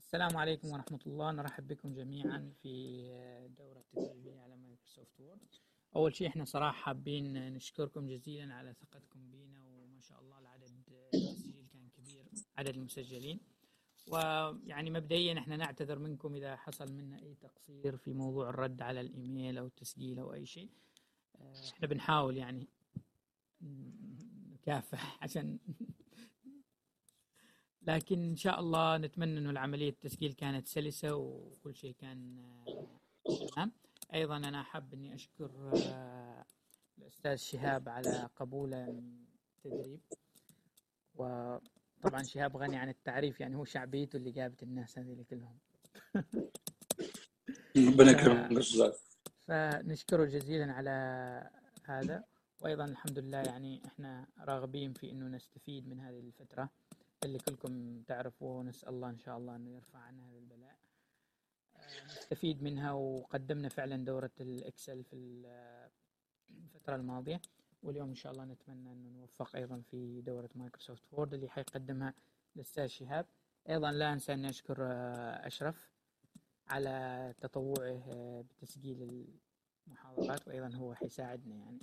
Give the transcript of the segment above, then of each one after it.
السلام عليكم ورحمة الله نرحب بكم جميعا في دورة تدريبية على مايكروسوفت وورد أول شيء احنا صراحة حابين نشكركم جزيلا على ثقتكم بينا وما شاء الله العدد التسجيل كان كبير عدد المسجلين ويعني مبدئيا احنا نعتذر منكم إذا حصل منا أي تقصير في موضوع الرد على الإيميل أو التسجيل أو أي شيء احنا بنحاول يعني نكافح عشان لكن ان شاء الله نتمنى انه العمليه التسجيل كانت سلسه وكل شيء كان تمام ايضا انا حاب اني اشكر آه، الاستاذ شهاب على قبوله التدريب وطبعا شهاب غني عن التعريف يعني هو شعبيته اللي جابت الناس هذه كلهم ربنا يكرمك فنشكره جزيلا على هذا وايضا الحمد لله يعني احنا راغبين في انه نستفيد من هذه الفتره اللي كلكم تعرفوه ونسأل الله إن شاء الله أنه يرفع عنا هذا البلاء آه، نستفيد منها وقدمنا فعلا دورة الإكسل في الفترة الماضية واليوم إن شاء الله نتمنى أنه نوفق أيضا في دورة مايكروسوفت وورد اللي حيقدمها الأستاذ شهاب أيضا لا أنسى أن أشكر آه، أشرف على تطوعه آه، بتسجيل المحاضرات وأيضا هو حيساعدنا يعني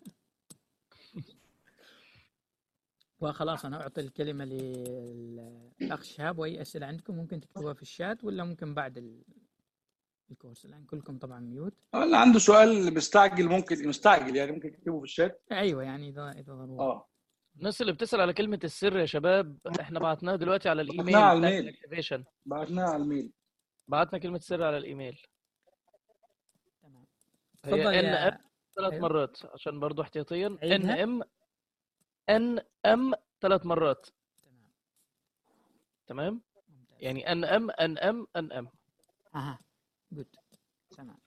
وخلاص انا اعطي الكلمه للاخ شهاب واي اسئله عندكم ممكن تكتبوها في الشات ولا ممكن بعد الكورس الان كلكم طبعا ميوت اللي عنده سؤال مستعجل ممكن مستعجل يعني ممكن تكتبه في الشات ايوه يعني اذا اذا ضروري اه الناس اللي بتسال على كلمه السر يا شباب احنا بعتناها دلوقتي على الايميل بعتناها على الميل بعتناها على الميل بعتنا كلمه سر على الايميل تمام تفضل ان ام ثلاث أيوه. مرات عشان برضو احتياطيا ان ام ان ام ثلاث مرات تمام تمام يعني ان ام ان ام ان ام اها جود تمام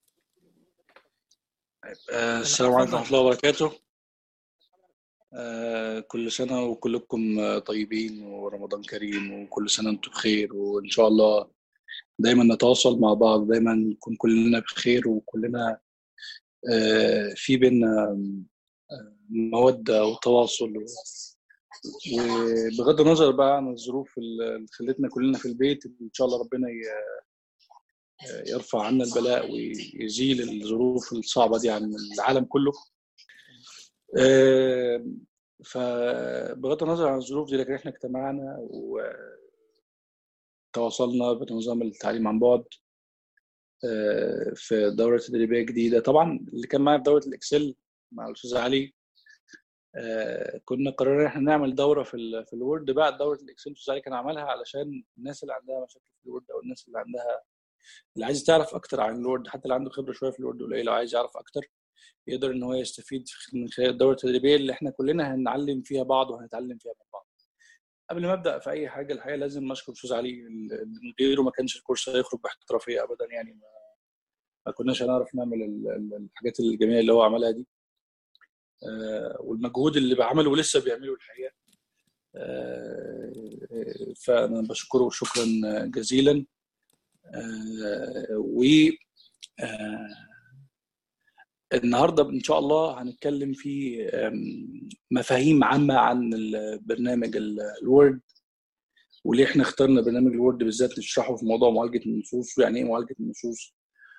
آه، السلام عليكم ورحمه الله وبركاته آه، كل سنه وكلكم طيبين ورمضان كريم وكل سنه وانتم بخير وان شاء الله دايما نتواصل مع بعض دايما نكون كلنا بخير وكلنا آه، في بينا مودة وتواصل وبغض النظر بقى عن الظروف اللي خلتنا كلنا في البيت ان شاء الله ربنا يرفع عنا البلاء ويزيل الظروف الصعبة دي عن العالم كله فبغض النظر عن الظروف دي لكن احنا اجتمعنا وتواصلنا بنظام التعليم عن بعد في دورة تدريبية جديدة طبعا اللي كان معايا في دورة الإكسل مع الاستاذ علي آه كنا قررنا احنا نعمل دوره في ال في الوورد بعد دوره الاكسل الاستاذ علي كان عملها علشان الناس اللي عندها مشاكل في الوورد او الناس اللي عندها اللي عايز تعرف اكتر عن الوورد حتى اللي عنده خبره شويه في الوورد قليل لو عايز يعرف اكتر يقدر ان هو يستفيد من خلال الدوره التدريبيه اللي احنا كلنا هنعلم فيها بعض وهنتعلم فيها من بعض. قبل ما ابدا في اي حاجه الحقيقه لازم اشكر الاستاذ علي من غيره ما كانش الكورس هيخرج باحترافيه ابدا يعني ما, ما كناش هنعرف نعمل الحاجات الجميله اللي هو عملها دي. آه، والمجهود اللي بعمله ولسه بيعمله الحقيقه آه، فانا بشكره شكرا جزيلا آه، و النهارده ان شاء الله هنتكلم في مفاهيم عامه عن البرنامج الوورد وليه احنا اخترنا برنامج الوورد بالذات نشرحه في موضوع معالجه النصوص ويعني ايه معالجه النصوص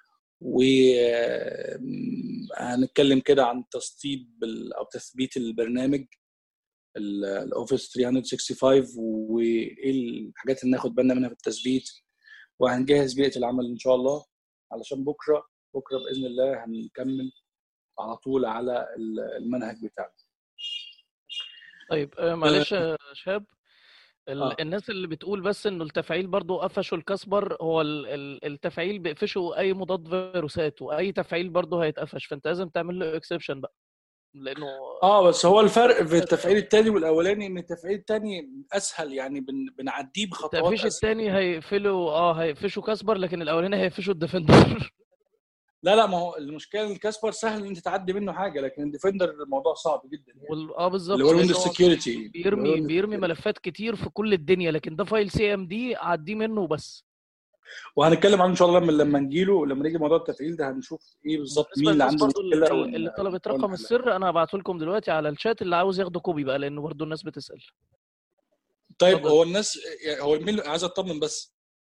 وهنتكلم كده عن تسطيب او تثبيت البرنامج الاوفيس 365 وايه الحاجات اللي ناخد بالنا منها في التثبيت وهنجهز بيئه العمل ان شاء الله علشان بكره بكره باذن الله هنكمل على طول على المنهج بتاعنا طيب آه، معلش يا شاب آه. الناس اللي بتقول بس انه التفعيل برضو قفشوا الكسبر هو التفعيل بيقفشوا اي مضاد فيروسات واي تفعيل برضو هيتقفش فانت لازم تعمل له اكسبشن بقى لانه اه بس هو الفرق في التفعيل الثاني والاولاني ان التفعيل الثاني اسهل يعني بن... بنعديه بخطوات التفعيل الثاني هيقفلوا اه هيقفشوا كسبر لكن الاولاني هيقفشوا الديفندر لا لا ما هو المشكله ان الكاسبر سهل ان انت تعدي منه حاجه لكن الديفندر الموضوع صعب جدا يعني. اه بالظبط اللي هو ويندوز سكيورتي بيرمي بيرمي ملفات كتير في كل الدنيا لكن ده فايل سي ام دي عديه منه وبس وهنتكلم عنه ان شاء الله لما لما نجي له لما نيجي موضوع التفعيل ده هنشوف ايه بالظبط مين اللي عنده مشكله اللي طلبت رقم السر انا هبعته لكم دلوقتي على الشات اللي عاوز ياخده كوبي بقى لانه برضه الناس بتسال طيب هو الناس يعني هو مين عايز اطمن بس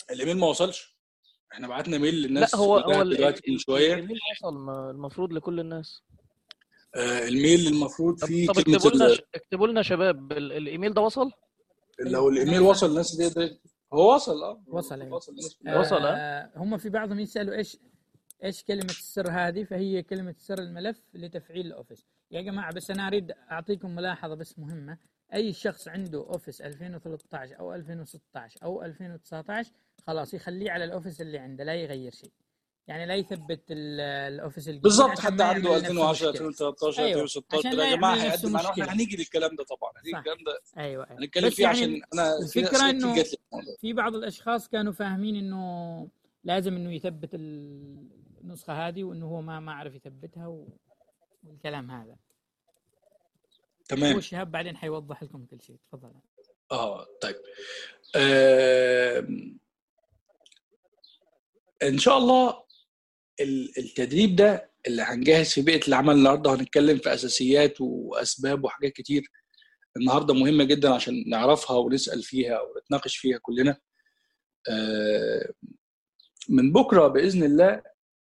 الايميل ما وصلش احنا بعتنا ميل للناس لا هو كلها هو دلوقتي من شويه الايميل وصل ما- المفروض لكل الناس آه الميل المفروض طب فيه طب كلمه اكتبوا لنا ال- ش- اكتبوا لنا شباب ال- الايميل ده وصل لو الايميل أنا وصل الناس دي دي- هو وصل اه وصل أيوة. وصل الناس كلها. وصل، ها؟ آه هم في بعضهم يسالوا ايش ايش كلمه السر هذه فهي كلمه سر الملف لتفعيل الاوفيس يا جماعه بس انا اريد اعطيكم ملاحظه بس مهمه اي شخص عنده اوفيس 2013 او 2016 او 2019 خلاص يخليه على الاوفيس اللي عنده لا يغير شيء يعني لا يثبت ال- الاوفيس الجديد بالظبط عشان حد ما عنده يعمل نفس 2010 المشكلة. 2013 أيوة، 2016 عشان لا يا جماعه يعمل نفس هيقدم معانا المشكلة. احنا هنيجي للكلام ده طبعا هنيجي صح. الكلام ده ايوه ايوه هنتكلم بس فيه يعني عشان انا في الفكرة أسئلة كتير إنه- جات لي في الموضوع ده. في بعض الاشخاص كانوا فاهمين انه لازم انه يثبت ال- النسخه هذه وانه هو ما ما عرف يثبتها و... والكلام هذا هو تمام الشهاب بعدين حيوضح لكم كل شيء تفضل اه طيب آم، ان شاء الله ال- التدريب ده اللي هنجهز في بيئه العمل النهارده هنتكلم في اساسيات واسباب وحاجات كتير النهارده مهمه جدا عشان نعرفها ونسال فيها ونتناقش فيها كلنا آه، من بكره باذن الله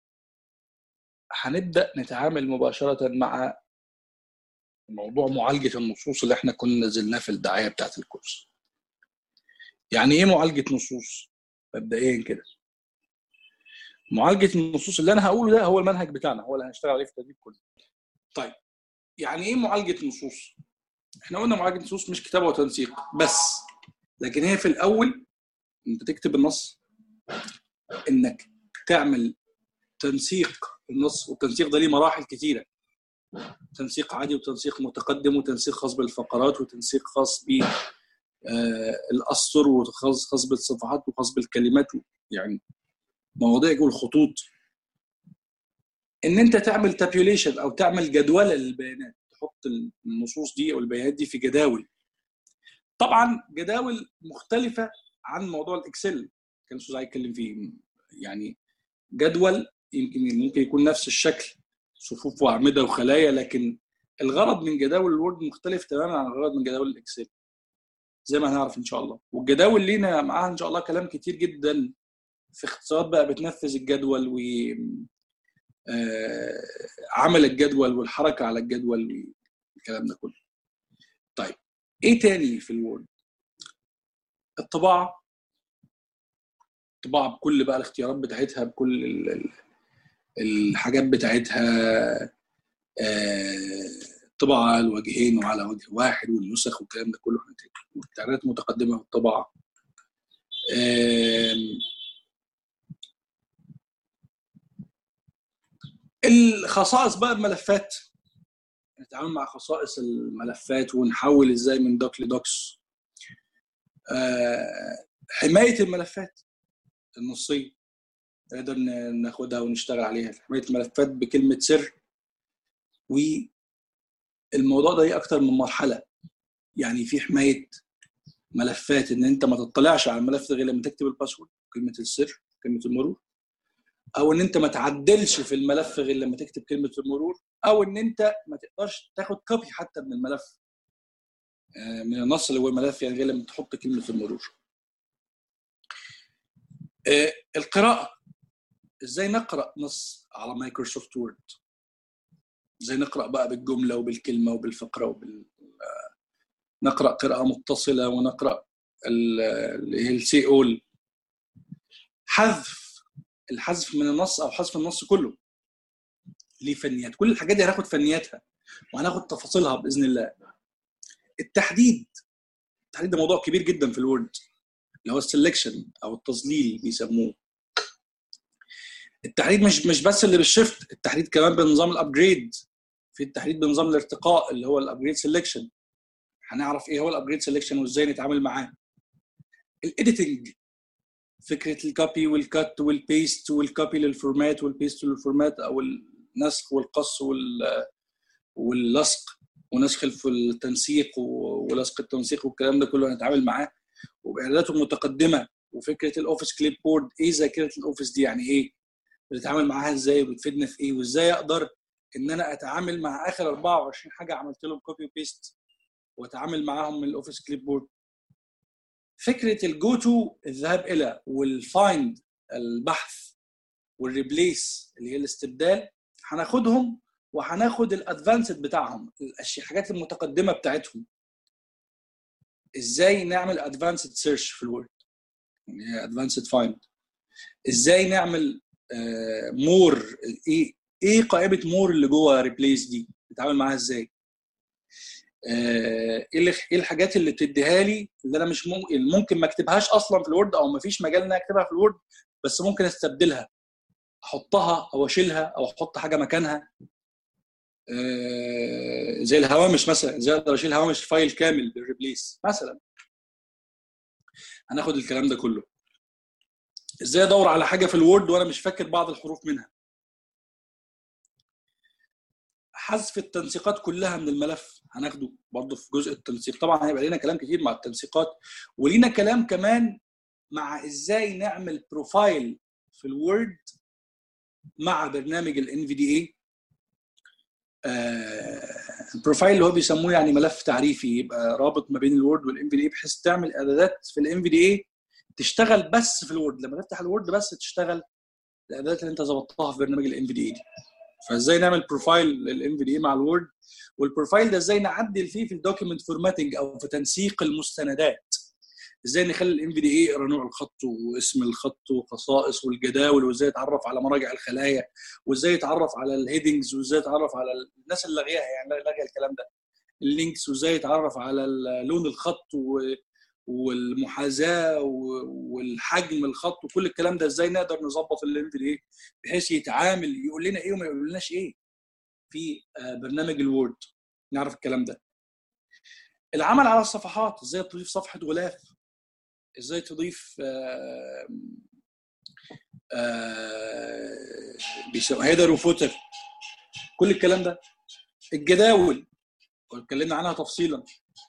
هنبدا نتعامل مباشره مع موضوع معالجه النصوص اللي احنا كنا نزلناه في الدعايه بتاعت الكورس يعني ايه معالجه نصوص مبدئيا كده معالجه النصوص اللي انا هقوله ده هو المنهج بتاعنا هو اللي هنشتغل عليه في التدريب كله طيب يعني ايه معالجه نصوص احنا قلنا معالجه نصوص مش كتابه وتنسيق بس لكن هي في الاول انت تكتب النص انك تعمل تنسيق النص والتنسيق ده ليه مراحل كتيره تنسيق عادي وتنسيق متقدم وتنسيق خاص بالفقرات وتنسيق خاص ب آه، الاسطر وخاص خاص بالصفحات وخاص بالكلمات يعني مواضيع والخطوط ان انت تعمل تابيوليشن او تعمل جدوله للبيانات تحط النصوص دي او البيانات دي في جداول طبعا جداول مختلفه عن موضوع الاكسل كان استاذ عايز يتكلم فيه يعني جدول يمكن ممكن يكون نفس الشكل صفوف واعمده وخلايا لكن الغرض من جداول الوورد مختلف تماما عن الغرض من جداول الاكسل زي ما هنعرف ان شاء الله والجداول لينا معاها ان شاء الله كلام كتير جدا في اختصارات بقى بتنفذ الجدول و آه، عمل الجدول والحركه على الجدول والكلام ده كله طيب ايه تاني في الوورد الطباعه الطباعه بكل بقى الاختيارات بتاعتها بكل ال- ال- الحاجات بتاعتها آه، طباعه على الوجهين وعلى وجه واحد والنسخ والكلام ده كله والتعديلات المتقدمه في الطباعه آم، الخصائص بقى الملفات نتعامل مع خصائص الملفات ونحول ازاي من دوك لدوكس آه، حمايه الملفات النصيه نقدر ن- ناخدها ونشتغل عليها حمايه الملفات بكلمه سر والموضوع ده ليه اكتر من مرحله يعني في حمايه ملفات ان انت ما تطلعش على الملف ده غير لما تكتب الباسورد كلمه السر كلمه المرور او ان انت ما تعدلش في الملف غير لما تكتب كلمه المرور او ان انت ما تقدرش تاخد كوبي حتى من الملف آه، من النص اللي هو الملف يعني غير لما تحط كلمه المرور آه، القراءه ازاي نقرا نص على مايكروسوفت وورد ازاي نقرا بقى بالجمله وبالكلمه وبالفقره وبال آه، نقرا قراءه متصله ونقرا ال- اللي هي السي اول حذف الحذف من النص او حذف النص كله ليه فنيات كل الحاجات دي هناخد فنياتها وهناخد تفاصيلها باذن الله التحديد التحديد ده موضوع كبير جدا في الوورد اللي هو السلكشن او التظليل بيسموه التحديد مش مش بس اللي بالشيفت التحديد كمان بنظام الابجريد في التحديد بنظام الارتقاء اللي هو الابجريد سelection هنعرف ايه هو الابجريد سelection وازاي نتعامل معاه الايديتنج فكره الكوبي والكات والبيست والكوبي للفورمات والبيست للفورمات او النسخ والقص وال واللصق ونسخ الف- التنسيق و- ولصق التنسيق والكلام ده كله هنتعامل معاه وباعداداته المتقدمه وفكره الاوفيس كليب بورد ايه ذاكره الاوفيس دي يعني ايه بنتعامل معاها ازاي وبتفيدنا في ايه وازاي اقدر ان انا اتعامل مع اخر 24 حاجه عملت لهم كوبي وبيست واتعامل معاهم من الاوفيس كليب بورد فكره الجو تو الذهاب الى والفايند البحث والريبليس اللي هي الاستبدال هناخدهم وهناخد الادفانسد بتاعهم الحاجات المتقدمه بتاعتهم ازاي نعمل ادفانسد سيرش في الوورد يعني ادفانسد فايند ازاي نعمل مور ايه ايه قائمه مور اللي جوه ريبليس دي نتعامل معاها ازاي ايه ايه الحاجات اللي بتديها لي اللي انا مش ممكن ممكن ما اكتبهاش اصلا في الوورد او ما فيش مجال ان اكتبها في الوورد بس ممكن استبدلها احطها او اشيلها او احط حاجه مكانها زي الهوامش مثلا زي اقدر اشيل هوامش فايل كامل بالريبليس مثلا هناخد الكلام ده كله ازاي ادور على حاجه في الوورد وانا مش فاكر بعض الحروف منها حذف التنسيقات كلها من الملف هناخده برضه في جزء التنسيق طبعا هيبقى لنا كلام كتير مع التنسيقات ولينا كلام كمان مع ازاي نعمل بروفايل في الوورد مع برنامج الان في دي اي البروفايل اللي هو بيسموه يعني ملف تعريفي يبقى رابط ما بين الوورد والان في دي اي بحيث تعمل اعدادات في الان في دي اي تشتغل بس في الوورد لما تفتح الوورد بس تشتغل الاعدادات اللي انت ظبطتها في برنامج الان في دي اي دي فازاي نعمل بروفايل للان في دي اي مع الوورد والبروفايل ده ازاي نعدل فيه في الدوكيمنت فورماتنج او في تنسيق المستندات ازاي نخلي الام في دي اي يقرا نوع الخط واسم الخط وخصائص والجداول وازاي يتعرف على مراجع الخلايا وازاي يتعرف على الهيدنجز وازاي يتعرف على الناس اللي لاغياها يعني لاغيه الكلام ده اللينكس وازاي يتعرف على لون الخط والمحاذاه والحجم الخط وكل الكلام ده ازاي نقدر نظبط الام في دي اي بحيث يتعامل يقول لنا ايه وما يقولناش ايه في برنامج الوورد نعرف الكلام ده العمل على الصفحات ازاي تضيف صفحه غلاف ازاي تضيف هيدر وفوتر كل الكلام ده الجداول اتكلمنا عنها تفصيلا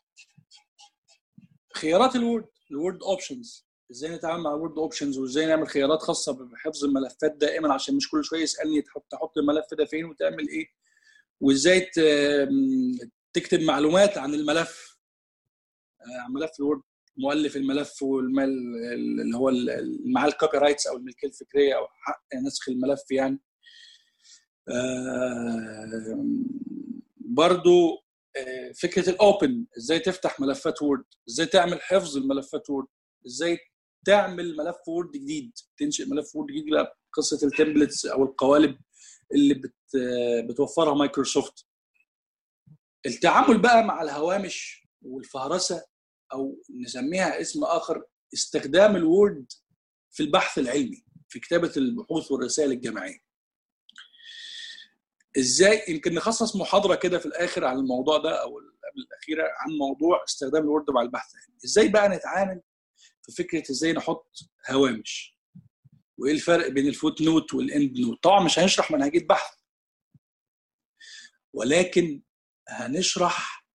خيارات الوورد الوورد اوبشنز ازاي نتعامل مع الوورد اوبشنز وازاي نعمل خيارات خاصه بحفظ الملفات دائما عشان مش كل شويه يسالني تحط تحط الملف ده فين وتعمل ايه وازاي تكتب معلومات عن الملف عن ملف الوورد مؤلف الملف والمال اللي هو معاه الكوبي رايتس او الملكيه الفكريه او حق نسخ الملف يعني برضو فكره الاوبن ازاي تفتح ملفات وورد ازاي تعمل حفظ الملفات وورد ازاي تعمل ملف وورد جديد تنشئ ملف وورد جديد بقى قصه التمبلتس او القوالب اللي بت بتوفرها مايكروسوفت التعامل بقى مع الهوامش والفهرسه او نسميها اسم اخر استخدام الوورد في البحث العلمي في كتابه البحوث والرسائل الجامعيه ازاي يمكن نخصص محاضره كده في الاخر عن الموضوع ده او قبل الاخيره عن موضوع استخدام الوورد مع البحث العلمي ازاي بقى نتعامل في فكره ازاي نحط هوامش وايه الفرق بين الفوت نوت والاند نوت طبعا مش هنشرح منهجيه بحث ولكن هنشرح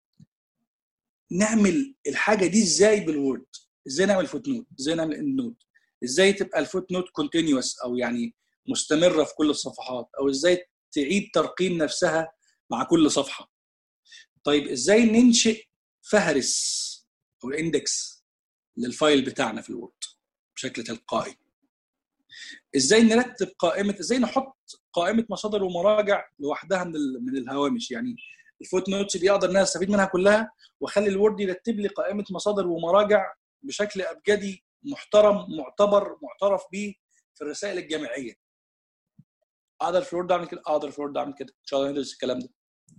نعمل الحاجه دي ازاي بالوورد ازاي نعمل فوت نوت ازاي نعمل اند نوت ازاي تبقى الفوت نوت كونتينيوس او يعني مستمره في كل الصفحات او ازاي تعيد ترقيم نفسها مع كل صفحه طيب ازاي ننشئ فهرس او الاندكس للفايل بتاعنا في الوورد بشكل تلقائي ازاي نرتب قائمه ازاي نحط قائمه مصادر ومراجع لوحدها من من الهوامش يعني الفوت نوتس دي اقدر ان انا استفيد منها كلها واخلي الوورد يرتب لي قائمه مصادر ومراجع بشكل ابجدي محترم معتبر معترف به في الرسائل الجامعيه اقدر في الوورد اعمل كده اقدر في الوورد اعمل كده ان شاء الله ندرس الكلام ده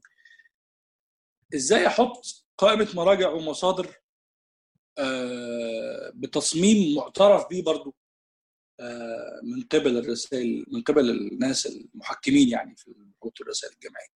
ازاي احط قائمه مراجع ومصادر آه بتصميم معترف به برضو آه من قبل الرسائل من قبل الناس المحكمين يعني في بحوث الرسائل الجامعيه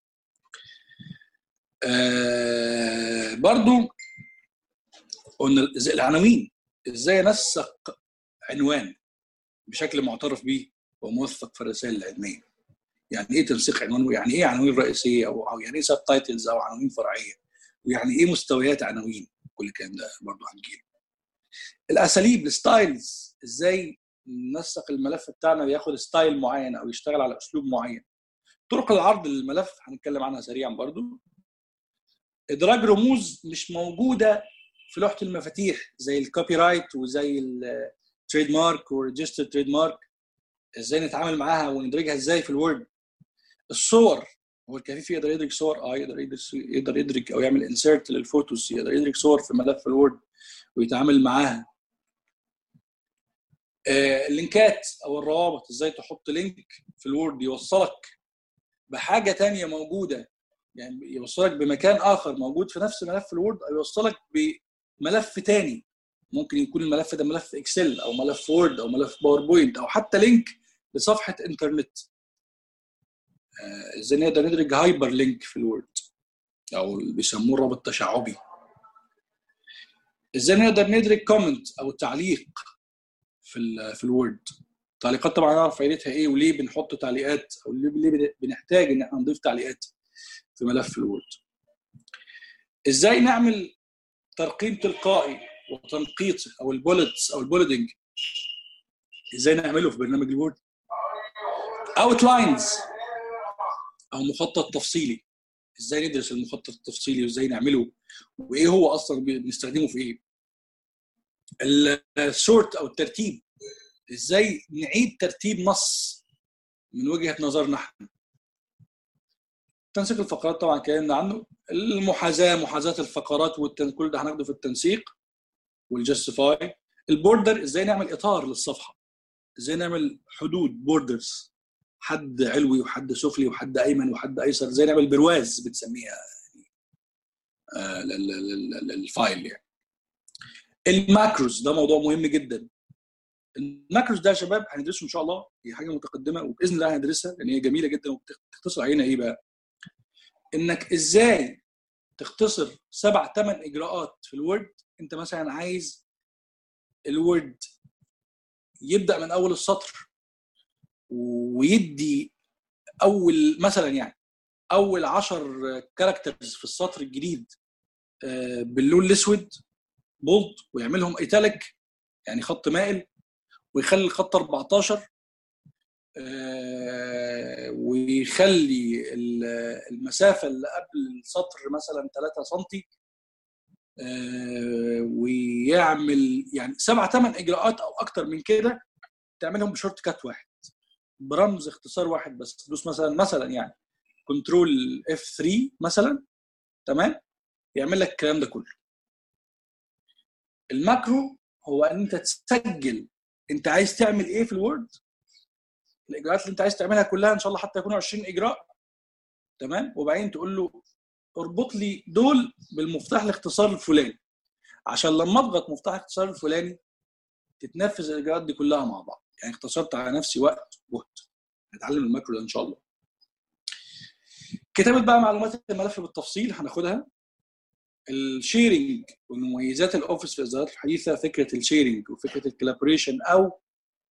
آه برضو قلنا العناوين ازاي انسق عنوان بشكل معترف به وموثق في الرسائل العلميه يعني ايه تنسيق عنوان ويعني ايه عناوين رئيسيه او, أو يعني ايه سب تايتلز او عناوين فرعيه ويعني ايه مستويات عناوين كل الكلام ده برضه هنجيله الاساليب الستايلز ازاي ننسق الملف بتاعنا بياخد ستايل معين او يشتغل على اسلوب معين طرق العرض للملف هنتكلم عنها سريعا برضو ادراج رموز مش موجوده في لوحه المفاتيح زي الكوبي رايت وزي التريد مارك والريجستر تريد مارك ازاي نتعامل معاها وندرجها ازاي في الوورد الصور هو الكفيف يقدر يدرك صور اه يقدر يدرك يقدر يدرك او يعمل انسيرت للفوتوز يقدر يدرك صور في ملف الوورد ويتعامل معاها آه اللينكات او الروابط ازاي تحط لينك في الوورد يوصلك بحاجه تانية موجوده يعني يوصلك بمكان اخر موجود في نفس ملف الوورد او يوصلك بملف تاني ممكن يكون الملف ده ملف اكسل او ملف وورد او ملف باوربوينت او حتى لينك لصفحه انترنت ازاي آه نقدر ندرج هايبر لينك في الوورد او بيسموه الرابط التشعبي ازاي نقدر ندرج كومنت او تعليق في ال في الوورد تعليقات طبعا نعرف فائدتها ايه وليه بنحط تعليقات او ليه بنحتاج ان احنا نضيف تعليقات في ملف الوورد ازاي نعمل ترقيم تلقائي وتنقيط او البولتس او البولدنج ازاي نعمله في برنامج الوورد اوتلاينز او مخطط تفصيلي ازاي ندرس المخطط التفصيلي وازاي نعمله وايه هو اصلا بنستخدمه في ايه السورت او الترتيب ازاي نعيد ترتيب نص من وجهه نظرنا احنا تنسيق الفقرات طبعا اتكلمنا عنه المحاذاه محاذاه الفقرات والتن... كل ده هناخده في التنسيق والجستيفاي البوردر ازاي نعمل اطار للصفحه ازاي نعمل حدود بوردرز حد علوي وحد سفلي وحد ايمن وحد ايسر ازاي نعمل برواز بتسميها آه للفايل يعني الماكروز ده موضوع مهم جدا الماكروز ده يا شباب هندرسه ان شاء الله هي حاجه متقدمه وباذن الله هندرسها لان هي جميله جدا وبتختصر علينا ايه بقى؟ انك ازاي تختصر سبع ثمان اجراءات في الوورد انت مثلا عايز الوورد يبدا من اول السطر ويدي اول مثلا يعني اول 10 كاركترز في السطر الجديد باللون الاسود بولد ويعملهم ايتاليك يعني خط مائل ويخلي الخط 14 ويخلي المسافه اللي قبل السطر مثلا 3 سم ويعمل يعني سبع ثمان اجراءات او اكتر من كده تعملهم بشورت كات واحد برمز اختصار واحد بس تدوس مثلا مثلا يعني كنترول اف 3 مثلا تمام يعمل لك الكلام ده كله الماكرو هو ان انت تسجل انت عايز تعمل ايه في الوورد الاجراءات اللي انت عايز تعملها كلها ان شاء الله حتى يكونوا 20 اجراء تمام وبعدين تقول له اربط لي دول بالمفتاح الاختصار الفلاني عشان لما اضغط مفتاح الاختصار الفلاني تتنفذ الاجراءات دي كلها مع بعض يعني اختصرت على نفسي وقت وجهد هتعلم الماكرو ده ان شاء الله كتابه بقى معلومات الملف بالتفصيل هناخدها الشيرنج ومميزات الاوفيس في الاصدارات الحديثه فكره الشيرنج وفكره الكولابوريشن او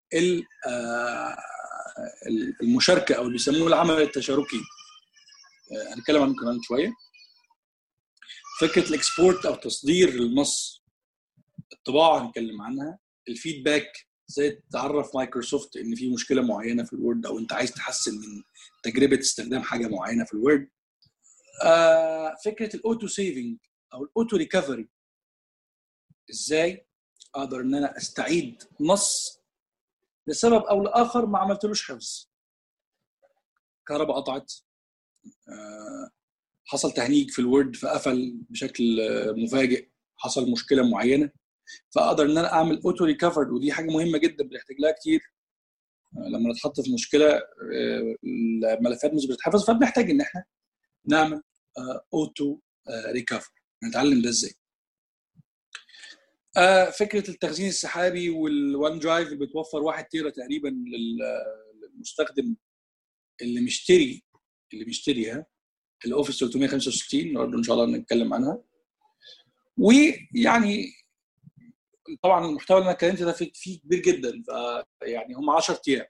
المشاركه او اللي بيسموه العمل التشاركي هنتكلم عنه كمان شويه فكره الاكسبورت او تصدير النص الطباعه هنتكلم عنها الفيدباك ازاي تعرف مايكروسوفت ان في مشكله معينه في الوورد او انت عايز تحسن من تجربه استخدام حاجه معينه في الوورد آه فكره الاوتو سيفنج او الاوتو ريكفري ازاي اقدر ان انا استعيد نص لسبب او لاخر ما عملتلوش حفظ كهرباء قطعت آه حصل تهنيج في الوورد فقفل بشكل مفاجئ حصل مشكله معينه فاقدر ان انا اعمل اوتو ريكفر ودي حاجه مهمه جدا بنحتاج لها كتير لما نتحط في مشكله الملفات مش بتتحفظ فبنحتاج ان احنا نعمل اوتو ريكفر نتعلم ده ازاي فكره التخزين السحابي والوان درايف اللي بتوفر 1 تيرا تقريبا للمستخدم اللي مشتري اللي مشتريها الاوفيس 365 برضه ان شاء الله نتكلم عنها ويعني طبعا المحتوى اللي انا اتكلمت ده فيه كبير جدا فيعني هم 10 ايام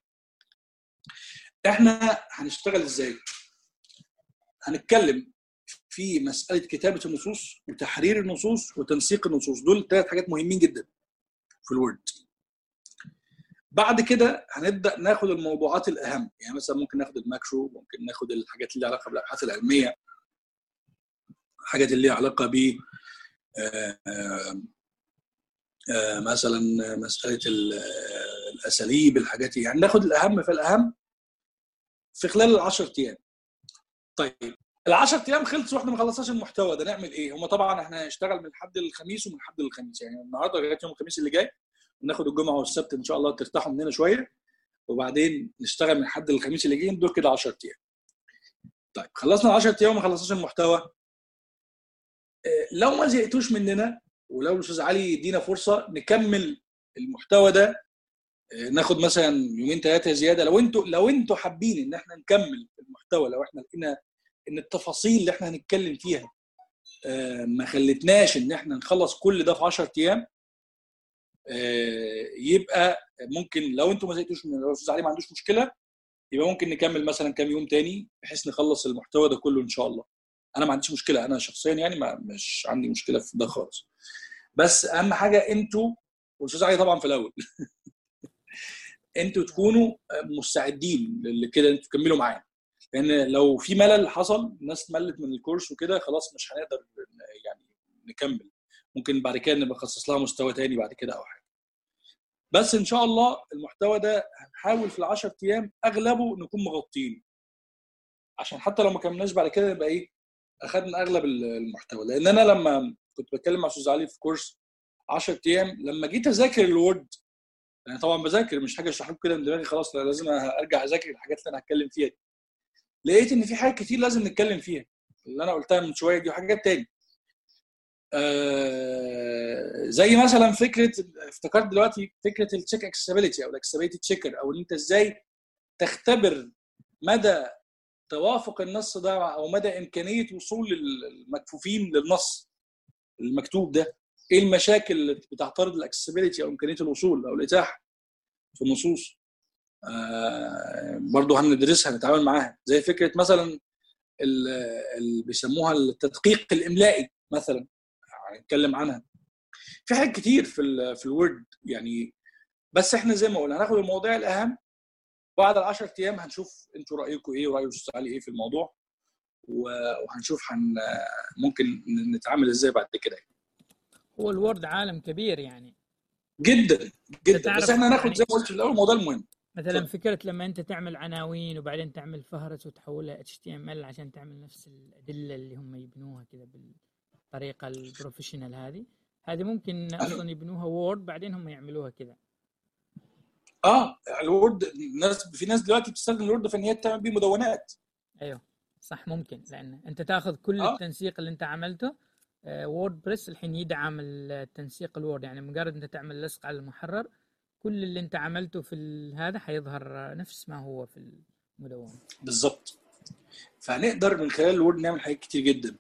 احنا هنشتغل ازاي؟ هنتكلم في مساله كتابه النصوص وتحرير النصوص وتنسيق النصوص دول ثلاث حاجات مهمين جدا في الوورد بعد كده هنبدا ناخد الموضوعات الاهم يعني مثلا ممكن ناخد الماكرو ممكن ناخد الحاجات اللي لها علاقه بالابحاث العلميه حاجات اللي ليها علاقه ب مثلا مساله الاساليب الحاجات يعني ناخد الاهم فالاهم في خلال ال 10 ايام طيب ال 10 ايام خلصوا واحنا ما خلصناش المحتوى ده نعمل ايه؟ هم طبعا احنا هنشتغل من الحد للخميس ومن الحد للخميس يعني النهارده لغايه يوم الخميس اللي جاي وناخد الجمعه والسبت ان شاء الله ترتاحوا مننا شويه وبعدين نشتغل من الحد للخميس اللي جايين دول كده 10 ايام. طيب خلصنا ال 10 ايام وما خلصناش المحتوى لو ما زهقتوش مننا ولو الاستاذ علي يدينا فرصه نكمل المحتوى ده ناخد مثلا يومين ثلاثه زياده لو انتوا لو انتوا حابين ان احنا نكمل المحتوى لو احنا لقينا ان التفاصيل اللي احنا هنتكلم فيها ما خلتناش ان احنا نخلص كل ده في 10 ايام يبقى ممكن لو انتوا ما زهقتوش من لو الاستاذ علي ما عندوش مشكله يبقى ممكن نكمل مثلا كام يوم تاني بحيث نخلص المحتوى ده كله ان شاء الله انا ما عنديش مشكله انا شخصيا يعني ما مش عندي مشكله في ده خالص بس اهم حاجه انتوا والاستاذ علي طبعا في الاول انتوا تكونوا مستعدين لكده انتوا تكملوا معانا لان لو في ملل حصل الناس ملت من الكورس وكده خلاص مش هنقدر يعني نكمل ممكن بعد كده نبقى نخصص لها مستوى تاني بعد كده او حاجه بس ان شاء الله المحتوى ده هنحاول في ال 10 ايام اغلبه نكون مغطين عشان حتى لو ما كملناش بعد كده نبقى ايه اخذنا اغلب المحتوى لان انا لما كنت بتكلم مع استاذ علي في كورس 10 ايام لما جيت اذاكر الوورد يعني طبعا بذاكر مش حاجه اشرح لكم كده من دماغي خلاص لا لازم ارجع اذاكر الحاجات اللي انا هتكلم فيها دي لقيت ان في حاجات كتير لازم نتكلم فيها اللي انا قلتها من شويه دي وحاجات تاني آه زي مثلا فكره افتكرت دلوقتي فكره التشيك اكسسبيلتي او الاكسسبيلتي تشيكر او ان انت ازاي تختبر مدى توافق النص ده او مدى امكانيه وصول المكفوفين للنص المكتوب ده ايه المشاكل اللي بتعترض الاكسسبيلتي او امكانيه الوصول او الاتاحه في النصوص آه برضه هندرسها نتعامل معاها زي فكره مثلا اللي بيسموها التدقيق الاملائي مثلا هنتكلم عنها في حاجات كتير في ال في الوورد يعني بس احنا زي ما قلنا هناخد المواضيع الاهم بعد ال 10 ايام هنشوف انتوا رايكم ايه وراي الاستاذ علي ايه في الموضوع وهنشوف هن ممكن نتعامل ازاي بعد كده هو الوورد عالم كبير يعني جدا جدا بس احنا هناخد زي ما قلت في الاول الموضوع المهم مثلا فكره لما انت تعمل عناوين وبعدين تعمل فهرس وتحولها اتش تي ام ال عشان تعمل نفس الادله اللي هم يبنوها كذا بالطريقه البروفيشنال هذه هذه ممكن اصلا يبنوها وورد بعدين هم يعملوها كذا اه الوورد الناس في ناس دلوقتي بتستخدم الوورد في ان هي تعمل بيه مدونات ايوه صح ممكن لان انت تاخذ كل آه. التنسيق اللي انت عملته وورد بريس الحين يدعم التنسيق الوورد يعني مجرد انت تعمل لصق على المحرر كل اللي انت عملته في هذا حيظهر نفس ما هو في المدونه بالظبط فهنقدر من خلال الوورد نعمل حاجات كتير جدا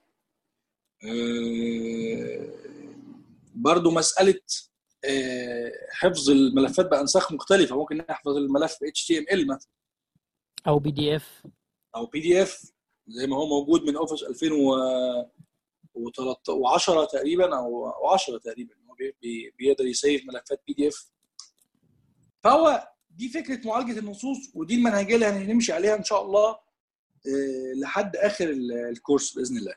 أه برضو مساله أه حفظ الملفات بانساخ مختلفه ممكن نحفظ الملف HTML مثلا او بي دي اف او بي دي اف زي ما هو موجود من اوفيس 2010 تقريبا او 10 تقريبا هو بيقدر يسيف ملفات بي دي اف فهو دي فكره معالجه النصوص ودي المنهجيه اللي هنمشي عليها ان شاء الله لحد اخر الكورس باذن الله.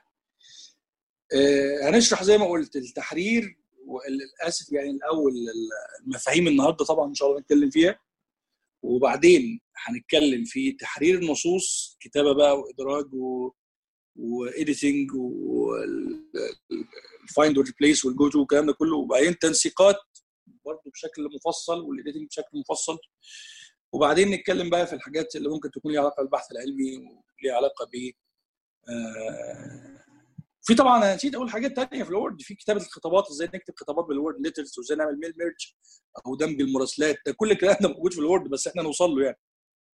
هنشرح زي ما قلت التحرير وللاسف يعني الاول المفاهيم النهارده طبعا ان شاء الله نتكلم فيها وبعدين هنتكلم في تحرير النصوص كتابه بقى وادراج و وايديتنج والفايند والريبليس والجو تو والكلام ده كله وبعدين تنسيقات برضه بشكل مفصل والايديتنج بشكل مفصل وبعدين نتكلم بقى في الحاجات اللي ممكن تكون ليها علاقه بالبحث العلمي وليها علاقه ب آه في طبعا انا نسيت اقول حاجات تانية في الوورد في كتابه الخطابات ازاي نكتب خطابات بالوورد ليترز وازاي نعمل ميل ميرج او دمج المراسلات ده كل الكلام ده موجود في الوورد بس احنا نوصل له يعني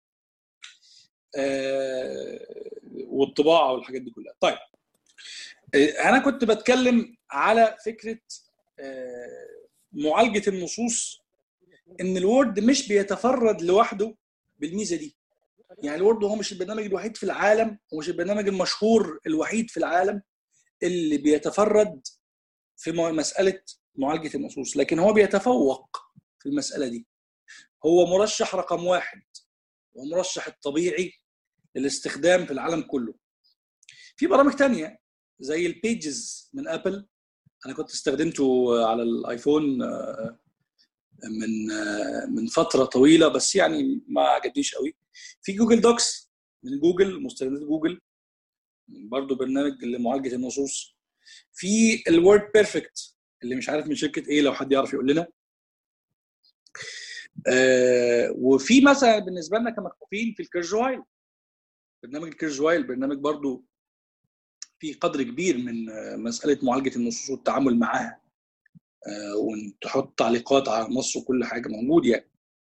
آه والطباعه والحاجات دي كلها طيب آه انا كنت بتكلم على فكره آه معالجه النصوص ان الوورد مش بيتفرد لوحده بالميزه دي يعني الوورد هو مش البرنامج الوحيد في العالم ومش البرنامج المشهور الوحيد في العالم اللي بيتفرد في مساله معالجه النصوص لكن هو بيتفوق في المساله دي هو مرشح رقم واحد ومرشح الطبيعي للاستخدام في العالم كله في برامج تانية زي البيجز من ابل انا كنت استخدمته على الايفون آه، من آه، من فتره طويله بس يعني ما عجبنيش قوي في جوجل دوكس من جوجل مستندات جوجل برضو برنامج لمعالجه النصوص في الوورد بيرفكت اللي مش عارف من شركه ايه لو حد يعرف يقول لنا آه وفي مثلا بالنسبه لنا كمكفوفين في الكيرجوايل برنامج الكيرجوايل برنامج برضو في قدر كبير من آه، مساله معالجه النصوص والتعامل معاها آه وان تحط تعليقات على النص وكل حاجه موجود يعني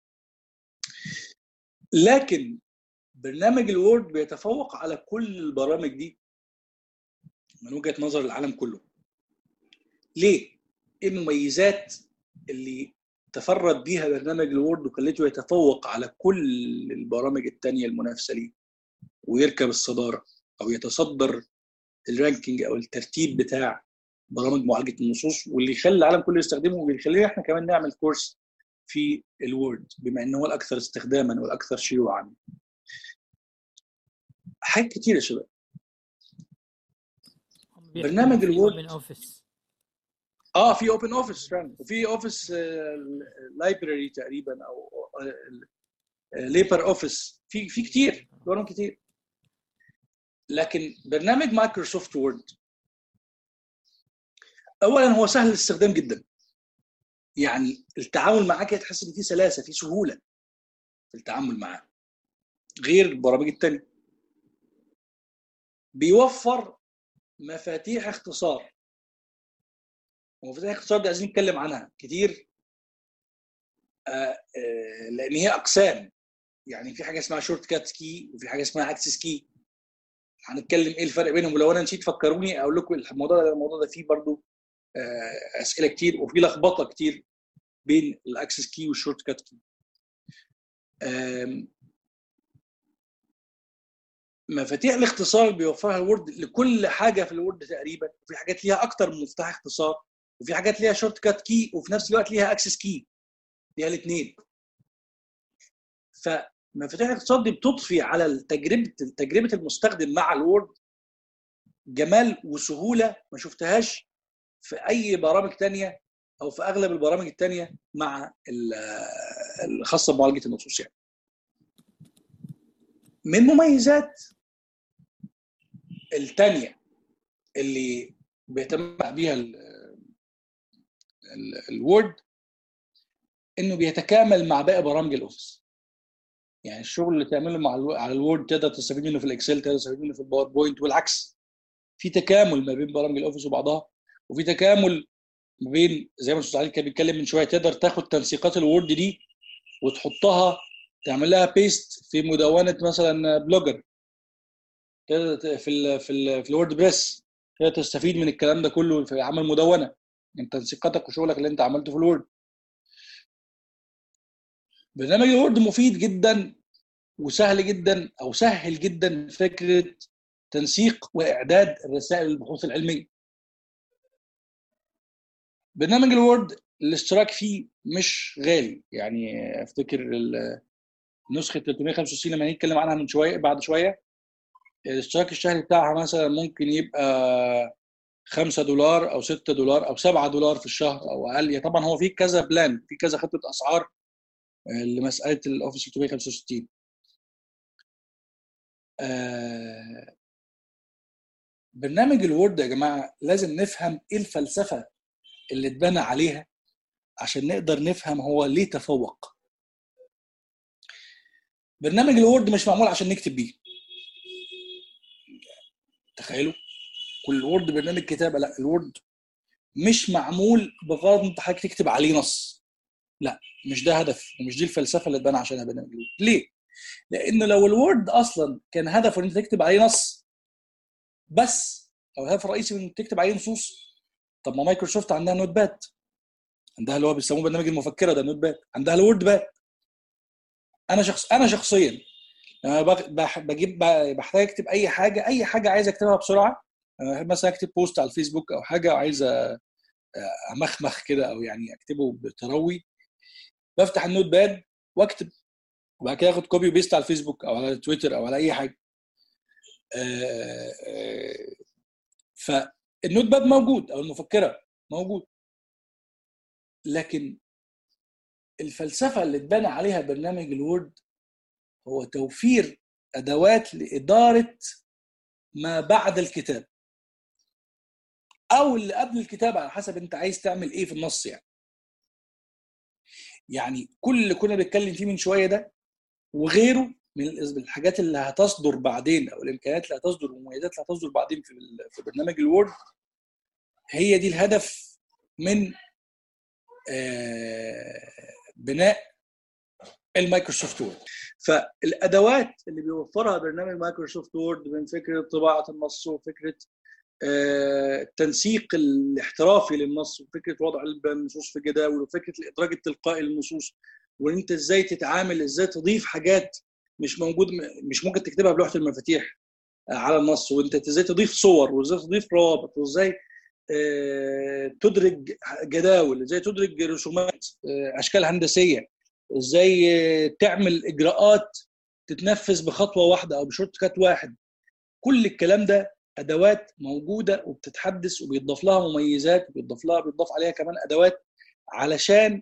لكن برنامج الوورد بيتفوق على كل البرامج دي من وجهه نظر العالم كله ليه؟ ايه المميزات اللي تفرد بيها برنامج الوورد وخلته يتفوق على كل البرامج التانية المنافسة ليه ويركب الصدارة أو يتصدر الرانكينج أو الترتيب بتاع برامج معالجة النصوص واللي يخلي العالم كله يستخدمه ويخلينا احنا كمان نعمل كورس في الوورد بما انه هو الاكثر استخداما والاكثر شيوعا حاجات كتير يا شباب برنامج الوورد من اوفيس اه في اوبن اوفيس فعلا وفي اوفيس لايبراري تقريبا او ليبر اوفيس في في كتير برامج كتير لكن برنامج مايكروسوفت وورد اولا هو سهل الاستخدام جدا يعني التعامل معاه كده تحس ان في سلاسه في سهوله في التعامل معاه غير البرامج التانية بيوفر مفاتيح اختصار ومفاتيح الاختصار دي عايزين نتكلم عنها كتير آه، آه، لان هي اقسام يعني في حاجه اسمها شورت كات كي وفي حاجه اسمها اكسس كي هنتكلم ايه الفرق بينهم ولو انا نسيت فكروني اقول لكم الموضوع ده الموضوع ده فيه برضو آه، اسئله كتير وفي لخبطه كتير بين الاكسس كي والشورت كات كي آم، مفاتيح الاختصار اللي بيوفرها الوورد لكل حاجه في الوورد تقريبا وفي حاجات ليها اكتر من مفتاح اختصار وفي حاجات ليها شورت كات كي وفي نفس الوقت ليها اكسس كي ليها الاثنين فمفاتيح الاختصار دي بتضفي على تجربه تجربه المستخدم مع الوورد جمال وسهوله ما شفتهاش في اي برامج تانية او في اغلب البرامج التانية مع ال- الخاصه بمعالجه النصوص يعني من مميزات التانية اللي بيتمتع بيها ال- ال- الوورد انه بيتكامل مع باقي برامج الاوفيس يعني الشغل اللي تعمله مع الو... على الوورد تقدر تستفيد منه في الاكسل تقدر تستفيد منه في الباوربوينت والعكس في تكامل ما بين برامج الاوفيس وبعضها وفي تكامل ما بين زي ما استاذ علي كان بيتكلم من شويه تقدر تاخد تنسيقات الوورد دي وتحطها تعمل لها بيست في مدونه مثلا بلوجر تقدر ت- في ال في ال في الوورد بريس تقدر تستفيد من الكلام ده كله في عمل مدونه من تنسيقاتك وشغلك اللي انت عملته في الوورد برنامج الوورد مفيد جدا وسهل جدا او سهل جدا فكره تنسيق واعداد الرسائل البحوث العلميه برنامج الوورد الاشتراك فيه مش غالي يعني افتكر ال- نسخه 365 لما نتكلم عنها من شويه بعد شويه الاشتراك الشهري بتاعها مثلا ممكن يبقى 5 دولار او 6 دولار او 7 دولار في الشهر او اقل يعني طبعا هو في كذا بلان في كذا خطه اسعار آه، لمساله الاوفيس 365 آه، برنامج الوورد يا جماعه لازم نفهم ايه الفلسفه اللي اتبنى عليها عشان نقدر نفهم هو ليه تفوق برنامج الوورد مش معمول عشان نكتب بيه تخيلوا كل وورد برنامج كتابه لا الوورد مش معمول بغرض انت حضرتك تكتب عليه نص لا مش ده هدف ومش دي الفلسفه اللي اتبنى عشانها برنامج الوورد ليه؟ لان لو الوورد اصلا كان هدفه ان انت تكتب عليه نص بس او الهدف الرئيسي من انك تكتب عليه نصوص طب ما مايكروسوفت عندها نوت باد عندها اللي هو بيسموه برنامج المفكره ده نوت باد عندها الوورد باد انا شخص انا شخصيا لما بغ- بح- بجيب ب- بحتاج اكتب اي حاجه اي حاجه عايز اكتبها بسرعه أنا بحب مثلا اكتب بوست على الفيسبوك او حاجه وعايز أ- امخمخ كده او يعني اكتبه بتروي بفتح النوت باد واكتب وبعد كده اخد كوبي وبيست على الفيسبوك او على تويتر او على اي حاجه آه، آه، فالنوت باد موجود او المفكره موجود لكن الفلسفه اللي اتبنى عليها برنامج الوورد هو توفير ادوات لاداره ما بعد الكتاب او اللي قبل الكتاب على حسب انت عايز تعمل ايه في النص يعني يعني كل اللي كنا بنتكلم فيه من شويه ده وغيره من الحاجات اللي هتصدر بعدين او الامكانيات اللي هتصدر والمميزات اللي هتصدر بعدين في في برنامج الوورد هي دي الهدف من بناء المايكروسوفت وورد فالادوات اللي بيوفرها برنامج مايكروسوفت وورد من فكره طباعه النص وفكره التنسيق الاحترافي للنص وفكره وضع النصوص في جداول وفكره الادراج التلقائي للنصوص وان انت ازاي تتعامل ازاي تضيف حاجات مش موجود مش ممكن تكتبها بلوحه المفاتيح على النص وانت ازاي تضيف صور وازاي تضيف روابط وازاي تدرج جداول ازاي تدرج رسومات اشكال هندسيه ازاي تعمل اجراءات تتنفذ بخطوه واحده او بشورت كات واحد كل الكلام ده ادوات موجوده وبتتحدث وبيضاف لها مميزات وبيضاف لها بيضاف عليها كمان ادوات علشان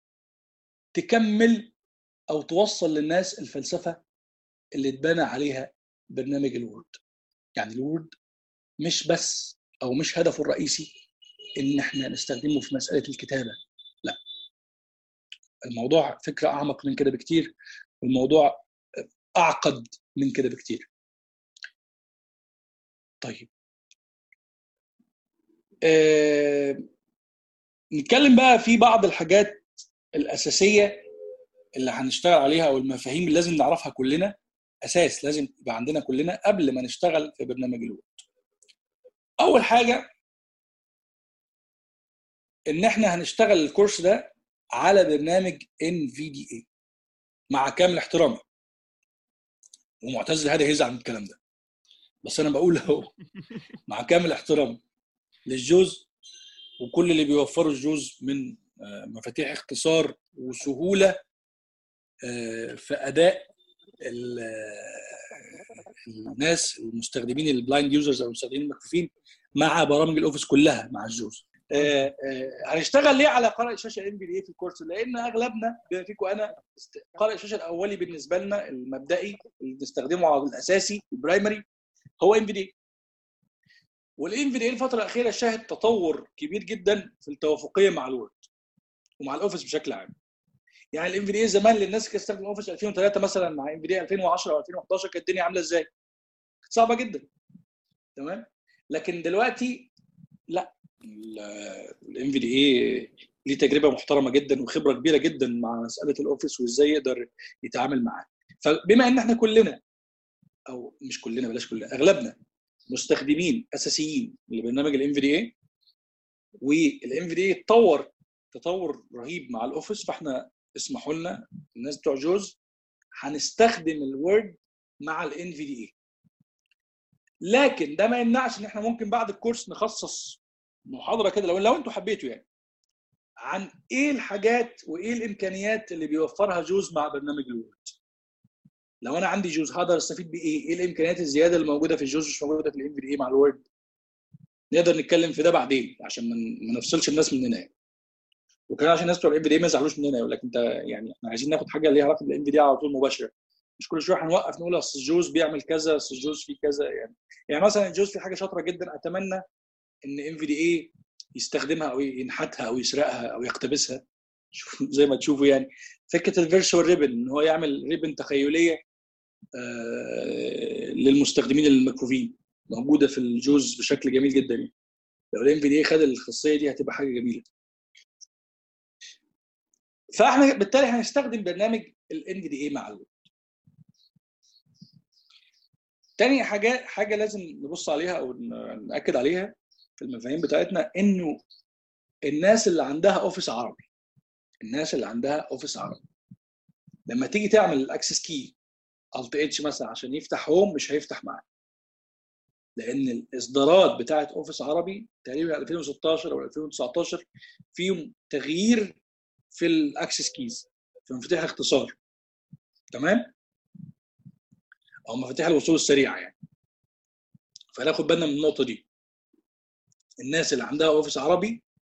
تكمل او توصل للناس الفلسفه اللي اتبنى عليها برنامج الوورد يعني الوورد مش بس او مش هدفه الرئيسي ان احنا نستخدمه في مساله الكتابه لا الموضوع فكره اعمق من كده بكتير والموضوع اعقد من كده بكتير طيب آه... نتكلم بقى في بعض الحاجات الاساسيه اللي هنشتغل عليها او المفاهيم اللي لازم نعرفها كلنا اساس لازم يبقى عندنا كلنا قبل ما نشتغل في برنامج الوورد اول حاجه ان احنا هنشتغل الكورس ده على برنامج ان في دي اي مع كامل احترامي ومعتز هذا هيزعل من الكلام ده بس انا بقول اهو مع كامل احترامي للجوز وكل اللي بيوفره الجوز من مفاتيح اختصار وسهوله في اداء الناس المستخدمين البلايند يوزرز او المستخدمين المكفوفين مع برامج الاوفيس كلها مع الجوز هنشتغل ليه على قارئ الشاشه ام بي دي في الكورس لان اغلبنا بما فيكم انا قارئ الشاشه الاولي بالنسبه لنا المبدئي اللي بنستخدمه على الاساسي البرايمري هو ام في دي والام في دي الفتره الاخيره شهد تطور كبير جدا في التوافقيه مع الوورد ومع الاوفيس بشكل عام يعني الام في دي زمان للناس اللي بتستخدم اوفيس 2003 مثلا مع ام في دي 2010 او 2011 كانت الدنيا عامله ازاي؟ كانت صعبه جدا تمام لكن دلوقتي لا الام في دي اي ليه تجربه محترمه جدا وخبره كبيره جدا مع مساله الاوفيس وازاي يقدر يتعامل معاه فبما ان احنا كلنا او مش كلنا بلاش كلنا اغلبنا مستخدمين اساسيين لبرنامج الام في دي اي والام في دي اتطور تطور رهيب مع الاوفيس فاحنا اسمحوا لنا الناس بتوع جوز هنستخدم الوورد مع الان في دي اي لكن ده ما يمنعش ان احنا ممكن بعد الكورس نخصص محاضره كده لو لو انتوا حبيتوا يعني عن ايه الحاجات وايه الامكانيات اللي بيوفرها جوز مع برنامج الوورد لو انا عندي جوز هقدر استفيد بايه؟ ايه الامكانيات الزياده اللي موجوده في الجوز مش موجوده في الام في اي مع الوورد؟ نقدر نتكلم في ده بعدين عشان ما نفصلش الناس مننا يعني. وكمان عشان الناس بتوع الام في دي ما يزعلوش مننا يقول لك انت يعني احنا عايزين ناخد حاجه ليها علاقه بالام في دي على طول مباشره مش كل شويه هنوقف نقول اصل الجوز بيعمل كذا اصل الجوز فيه كذا يعني يعني مثلا الجوز في حاجه شاطره جدا اتمنى ان ام في دي اي يستخدمها او ينحتها او يسرقها او يقتبسها زي ما تشوفوا يعني فكره الفيرشوال ريبن ان هو يعمل ريبن تخيليه للمستخدمين المكفوفين موجوده في الجوز بشكل جميل جدا يعني لو الام في دي خد الخاصيه دي هتبقى حاجه جميله فاحنا بالتالي هنستخدم برنامج الان في دي اي مع الويب تاني حاجه حاجه لازم نبص عليها او ناكد عليها في المفاهيم بتاعتنا انه الناس اللي عندها اوفيس عربي الناس اللي عندها اوفيس عربي لما تيجي تعمل الاكسس كي الت اتش مثلا عشان يفتح هوم مش هيفتح معاك لان الاصدارات بتاعه اوفيس عربي تقريبا 2016 او 2019 فيهم تغيير في الاكسس كيز في مفاتيح الاختصار تمام او مفاتيح الوصول السريعه يعني فناخد بالنا من النقطه دي الناس اللي عندها اوفيس عربي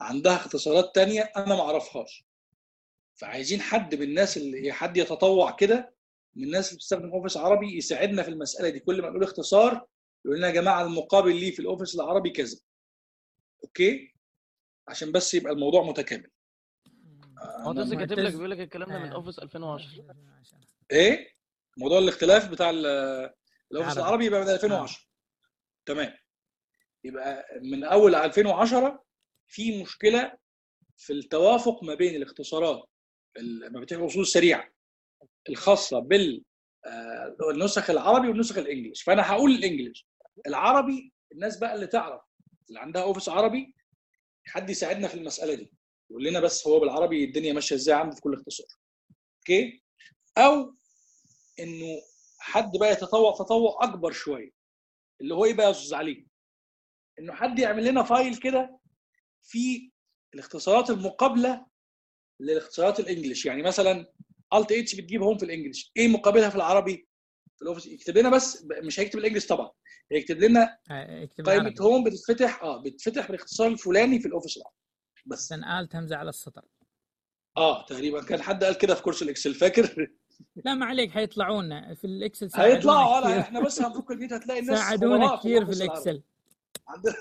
عندها اختصارات تانية انا ما اعرفهاش فعايزين حد من الناس اللي حد يتطوع كده من الناس اللي بتستخدم اوفيس عربي يساعدنا في المساله دي كل ما نقول اختصار يقول لنا يا جماعه المقابل ليه في الاوفيس العربي كذا اوكي عشان بس يبقى الموضوع متكامل هو أنا ده كاتب لك معتز- بيقول لك الكلام ده من آه. اوفيس 2010 ايه موضوع الاختلاف بتاع ال- الاوفيس العربي. العربي يبقى من 2010 تمام يبقى من اول 2010 في مشكله في التوافق ما بين الاختصارات المفاتيح الوصول السريعه الخاصه بال آه، النسخ العربي والنسخ الانجليش فانا هقول الانجليش العربي الناس بقى اللي تعرف اللي عندها اوفيس عربي حد يساعدنا في المساله دي يقول لنا بس هو بالعربي الدنيا ماشيه ازاي عندي في كل اختصار اوكي او انه حد بقى يتطوع تطوع اكبر شويه اللي هو ايه بقى يا استاذ علي انه حد يعمل لنا فايل كده في الاختصارات المقابله للاختصارات الانجليش يعني مثلا الت اتش بتجيب هوم في الانجليش ايه مقابلها في العربي في الاوفيس يكتب لنا بس مش هيكتب الانجليش طبعا هيكتب لنا اكتب قائمه عربي. هوم بتتفتح اه بتتفتح بالاختصار الفلاني في الاوفيس العربي بس عشان آلت همزه على السطر اه تقريبا كان حد قال كده في كورس الاكسل فاكر لا ما عليك حيطلعونا في الاكسل ساعدونا هيطلعوا كثير. ولا احنا بس هنفك البيت هتلاقي الناس ساعدونا خبراء كثير في الأوفيس العربي. الاكسل عندنا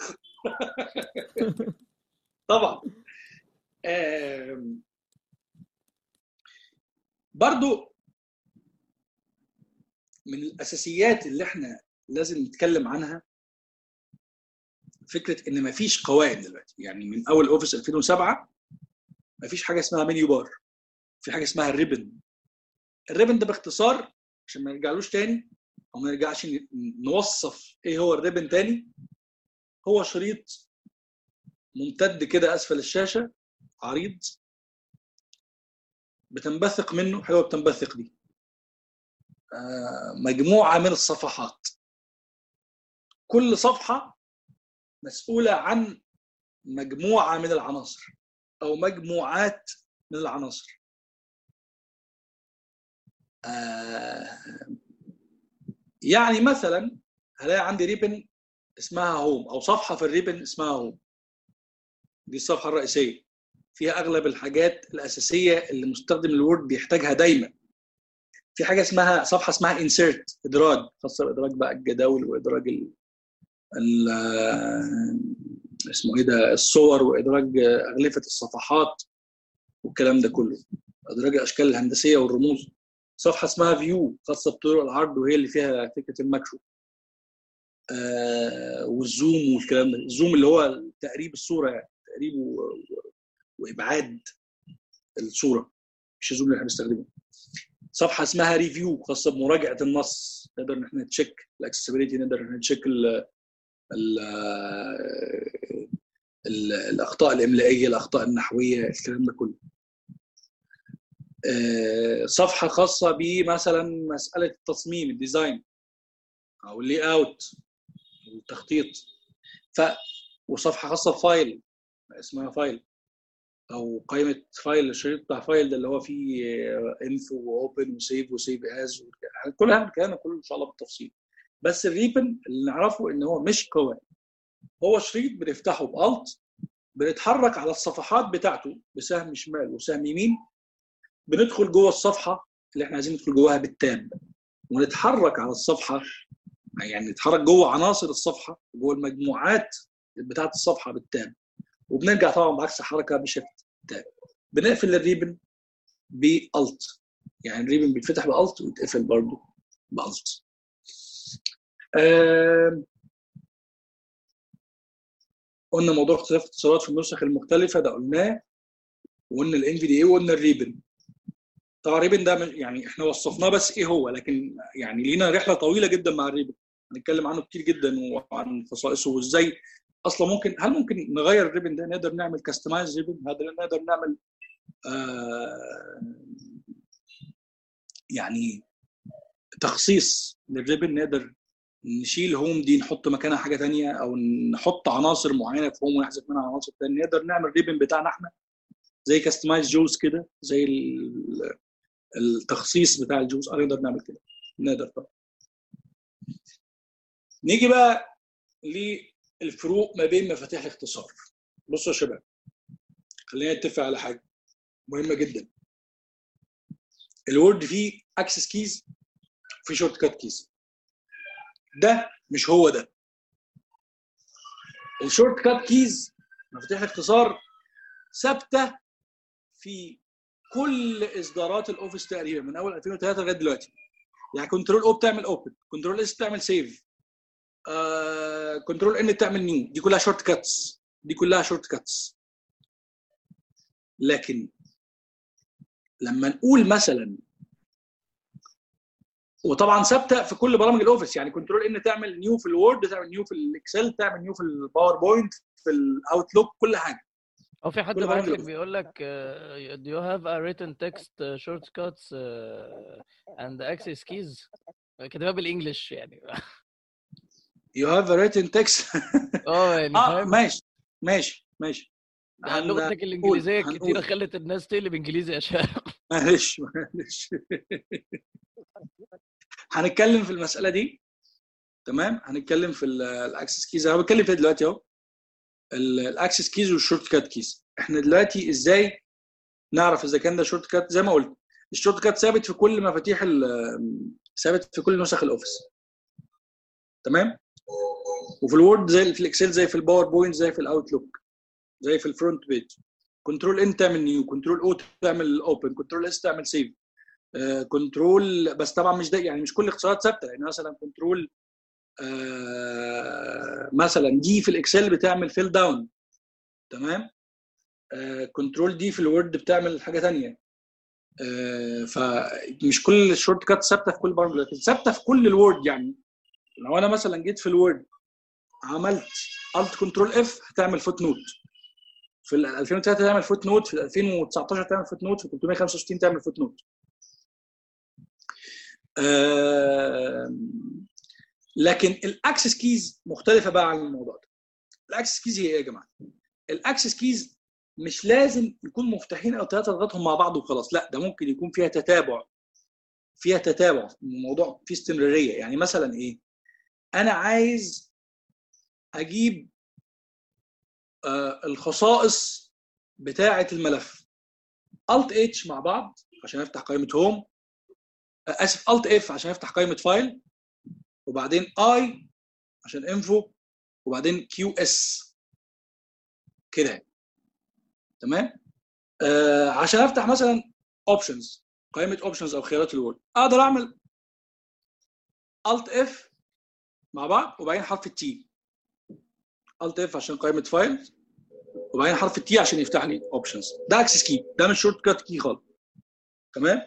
طبعا آم، برضو من الاساسيات اللي احنا لازم نتكلم عنها فكره ان مفيش قوائم دلوقتي يعني من اول اوفيس 2007 مفيش حاجه اسمها منيو بار في حاجه اسمها الريبن الريبن ده باختصار عشان ما نرجعلوش تاني او ما نرجعش ن- نوصف ايه هو الريبن تاني هو شريط ممتد كده اسفل الشاشه عريض بتنبثق منه حلوه بتنبثق دي آه، مجموعه من الصفحات كل صفحه مسؤوله عن مجموعه من العناصر او مجموعات من العناصر آه، يعني مثلا هلاقي عندي ريبن اسمها هوم او صفحه في الريبن اسمها هوم دي الصفحه الرئيسيه فيها اغلب الحاجات الاساسيه اللي مستخدم الوورد بيحتاجها دايما في حاجه اسمها صفحه اسمها انسيرت ادراج خاصه بادراج بقى الجداول وادراج ال ال اسمه ايه ده الصور وادراج اغلفه الصفحات والكلام ده كله ادراج الاشكال الهندسيه والرموز صفحه اسمها فيو خاصه بطرق العرض وهي اللي فيها فكره الماكرو آه والزوم والكلام ده الزوم اللي هو تقريب الصوره يعني تقريب و... و... وابعاد الصوره مش الزوم اللي احنا بنستخدمه صفحه اسمها ريفيو خاصه بمراجعه النص نقدر ان احنا نتشيك الاكسسبيليتي نقدر ان احنا نتشيك ال ال ال الاخطاء الاملائيه الاخطاء النحويه الكلام ده كله آه، صفحه خاصه بمثلا مساله التصميم الديزاين او اللي اوت التخطيط ف وصفحه خاصه بفايل اسمها فايل او قائمه فايل الشريط بتاع فايل ده اللي هو فيه انفو واوبن وسيف وسيف از كل هذا الكلام كله ان شاء الله بالتفصيل بس الريبن اللي نعرفه ان هو مش قوائم هو شريط بنفتحه بالت بنتحرك على الصفحات بتاعته بسهم شمال وسهم يمين بندخل جوه الصفحه اللي احنا عايزين ندخل جواها بالتاب ونتحرك على الصفحه يعني نتحرك جوه عناصر الصفحه جوه المجموعات بتاعه الصفحه بالتاب وبنرجع طبعا بعكس الحركه بشيفت تاب بنقفل الريبن بالت يعني الريبن بيتفتح بالت ويتقفل برضه بالت آم، قلنا موضوع اختلاف الاتصالات في النسخ المختلفه ده قلناه وقلنا الان في دي اي وقلنا الريبن طبعا الريبن ده من- يعني احنا وصفناه بس ايه هو لكن يعني لينا رحله طويله جدا مع الريبن هنتكلم عنه كتير جدا وعن خصائصه وازاي اصلا ممكن هل ممكن نغير الريبن ده نقدر نعمل كاستمايز ريبن هذا نقدر نعمل آه يعني تخصيص للريبن نقدر نشيل هوم دي نحط مكانها حاجه تانية او نحط عناصر معينه في هوم ونحذف منها عناصر تانية نقدر نعمل ريبن بتاعنا احنا زي كاستمايز جوز كده زي ال- التخصيص بتاع الجوز اه نقدر نعمل كده نقدر طبعا نيجي بقى للفروق ما بين مفاتيح الاختصار بصوا يا شباب خلينا نتفق على حاجه مهمه جدا الوورد فيه اكسس كيز وفيه شورت كات كيز ده مش هو ده الشورت كات كيز مفاتيح الاختصار ثابته في كل اصدارات الاوفيس تقريبا من اول 2003 لغايه دلوقتي يعني كنترول او بتعمل اوبن كنترول اس بتعمل سيف آه، كنترول ان بتعمل نيو دي كلها شورت كاتس دي كلها شورت كاتس لكن لما نقول مثلا وطبعا ثابته في كل برامج الاوفيس يعني كنترول ان تعمل نيو في الوورد تعمل نيو في الاكسل تعمل نيو في الباوربوينت في الاوتلوك كل حاجه او في حد كل بعت برامج لك الأوفيس. بيقول لك uh, do you have a written text uh, shortcuts uh, and access keys كاتبها بالانجلش يعني يو هاف ا written text اه يعني اه فاهم ماشي ماشي ماشي يعني هن- لغتك الانجليزيه هنقول. كتيره خلت الناس تقلب انجليزي عشان معلش معلش هنتكلم في المساله دي تمام هنتكلم في الاكسس كيز انا بتكلم فيها دلوقتي اهو الاكسس كيز والشورت كات كيز احنا دلوقتي ازاي نعرف اذا كان ده شورت كات زي ما قلت الشورت كات ثابت في كل مفاتيح ال- ثابت في كل نسخ الاوفيس تمام وفي الوورد زي في الاكسل زي في الباوربوينت زي في الاوتلوك زي في الفرونت بيج كنترول ان تعمل نيو كنترول او تعمل اوبن كنترول اس تعمل سيف كنترول بس طبعا مش ده يعني مش كل الاختصارات ثابته يعني مثلا كنترول مثلا دي في الاكسل بتعمل فيل داون تمام كنترول دي في الوورد بتعمل حاجه ثانيه فمش كل الشورت كات ثابته في كل برامج لكن ثابته في كل الوورد يعني لو انا مثلا جيت في الوورد عملت الت كنترول اف هتعمل فوت نوت في ال 2003 تعمل فوت نوت في 2019 تعمل فوت نوت في 365 تعمل فوت نوت لكن الاكسس كيز مختلفه بقى عن الموضوع ده الاكسس كيز هي ايه يا جماعه الاكسس كيز مش لازم يكون مفتاحين او ثلاثه اضغطهم مع بعض وخلاص لا ده ممكن يكون فيها تتابع فيها تتابع الموضوع فيه استمراريه يعني مثلا ايه انا عايز اجيب آه الخصائص بتاعه الملف الت اتش مع بعض عشان افتح قائمه هوم آه اسف الت اف عشان افتح قائمه فايل وبعدين اي عشان انفو وبعدين كيو اس كده تمام آه عشان افتح مثلا اوبشنز قائمه اوبشنز او خيارات الوورد اقدر اعمل الت اف مع بعض وبعدين حرف التي الت اف عشان قائمه فايل وبعدين حرف التي عشان يفتح لي اوبشنز ده اكسس كي ده مش شورت كات كي خالص تمام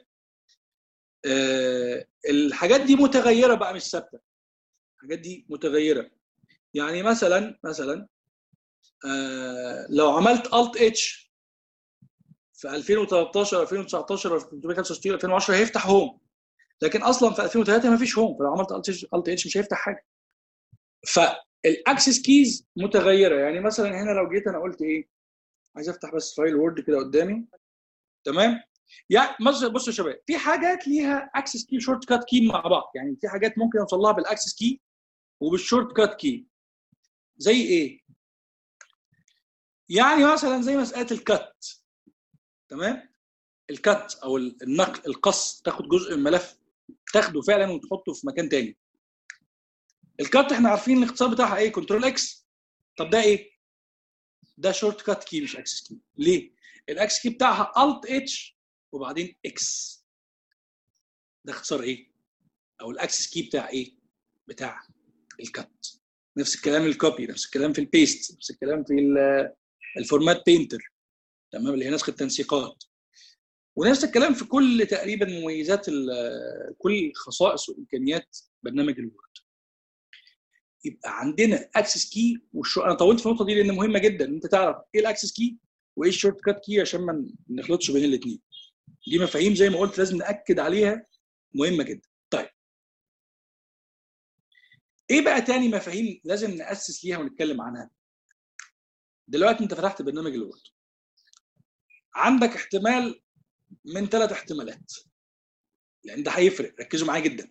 آه الحاجات دي متغيره بقى مش ثابته الحاجات دي متغيره يعني مثلا مثلا آه لو عملت الت اتش في 2013 2019 365 2010 هيفتح هوم لكن اصلا في 2003 ما فيش هوم فلو عملت الت اتش مش هيفتح حاجه فالاكسس كيز متغيره يعني مثلا هنا لو جيت انا قلت ايه عايز افتح بس فايل وورد كده قدامي تمام يعني مثلا بصوا يا شباب في حاجات ليها اكسس كي شورت كات كي مع بعض يعني في حاجات ممكن اوصل لها بالاكسس كي وبالشورت كات كي زي ايه يعني مثلا زي مساله الكت تمام الكت او النقل القص تاخد جزء من الملف تاخده فعلا وتحطه في مكان تاني الكت احنا عارفين الاختصار بتاعها ايه كنترول اكس طب ده ايه ده شورت كات كي مش اكسس كي ليه الاكس كي بتاعها الت اتش وبعدين اكس ده اختصار ايه او الاكسس كي بتاع ايه بتاع الكت نفس الكلام الكوبي نفس الكلام في البيست نفس الكلام في الفورمات بينتر تمام اللي هي نسخ التنسيقات ونفس الكلام في كل تقريبا مميزات كل خصائص وامكانيات برنامج الوورد يبقى عندنا اكسس كي والشو... انا طولت في النقطه دي لان مهمه جدا انت تعرف ايه الاكسس كي وايه الشورت كات كي عشان ما نخلطش بين الاثنين دي مفاهيم زي ما قلت لازم ناكد عليها مهمه جدا طيب ايه بقى تاني مفاهيم لازم ناسس ليها ونتكلم عنها دلوقتي انت فتحت برنامج الوورد عندك احتمال من ثلاث احتمالات لان ده هيفرق ركزوا معايا جدا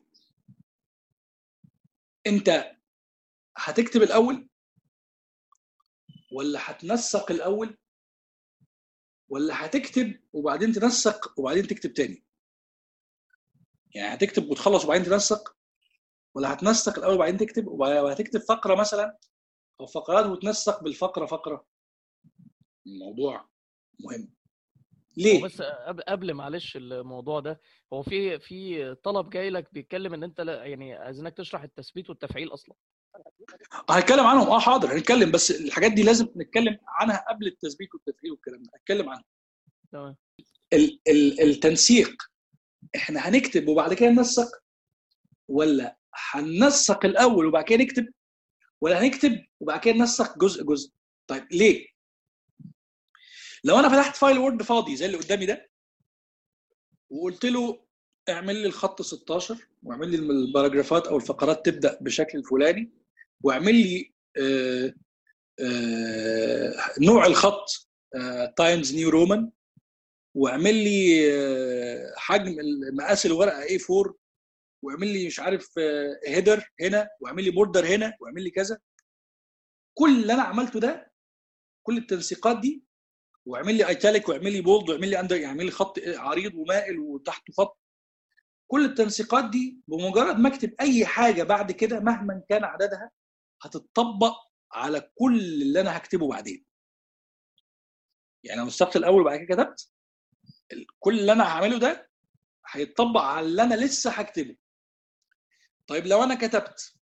انت هتكتب الاول ولا هتنسق الاول ولا هتكتب وبعدين تنسق وبعدين تكتب تاني يعني هتكتب وتخلص وبعدين تنسق ولا هتنسق الاول وبعدين تكتب وهتكتب فقره مثلا او فقرات وتنسق بالفقره فقره الموضوع مهم ليه؟ بس قبل معلش الموضوع ده هو في في طلب جاي لك بيتكلم ان انت يعني عايزينك تشرح التثبيت والتفعيل اصلا هنتكلم عنهم اه حاضر هنتكلم بس الحاجات دي لازم نتكلم عنها قبل التثبيت والتفعيل والكلام ده هتكلم عنها تمام التنسيق احنا هنكتب وبعد كده ننسق ولا هننسق الاول وبعد كده نكتب ولا هنكتب وبعد كده ننسق جزء جزء طيب ليه لو انا فتحت فايل وورد فاضي زي اللي قدامي ده وقلت له اعمل لي الخط 16 واعمل لي الباراجرافات او الفقرات تبدا بالشكل الفلاني واعمل لي آآ آآ نوع الخط تايمز نيو رومان واعمل لي حجم مقاس الورقه A4 واعمل لي مش عارف هيدر هنا واعمل لي بوردر هنا واعمل لي كذا كل اللي انا عملته ده كل التنسيقات دي واعمل لي ايتاليك واعمل لي بولد واعمل لي اندر يعمل لي خط عريض ومائل وتحته خط كل التنسيقات دي بمجرد ما اكتب اي حاجه بعد كده مهما كان عددها هتطبق على كل اللي انا هكتبه بعدين يعني لو نسقت الاول وبعد كده كتبت كل اللي انا هعمله ده هيتطبق على اللي انا لسه هكتبه طيب لو انا كتبت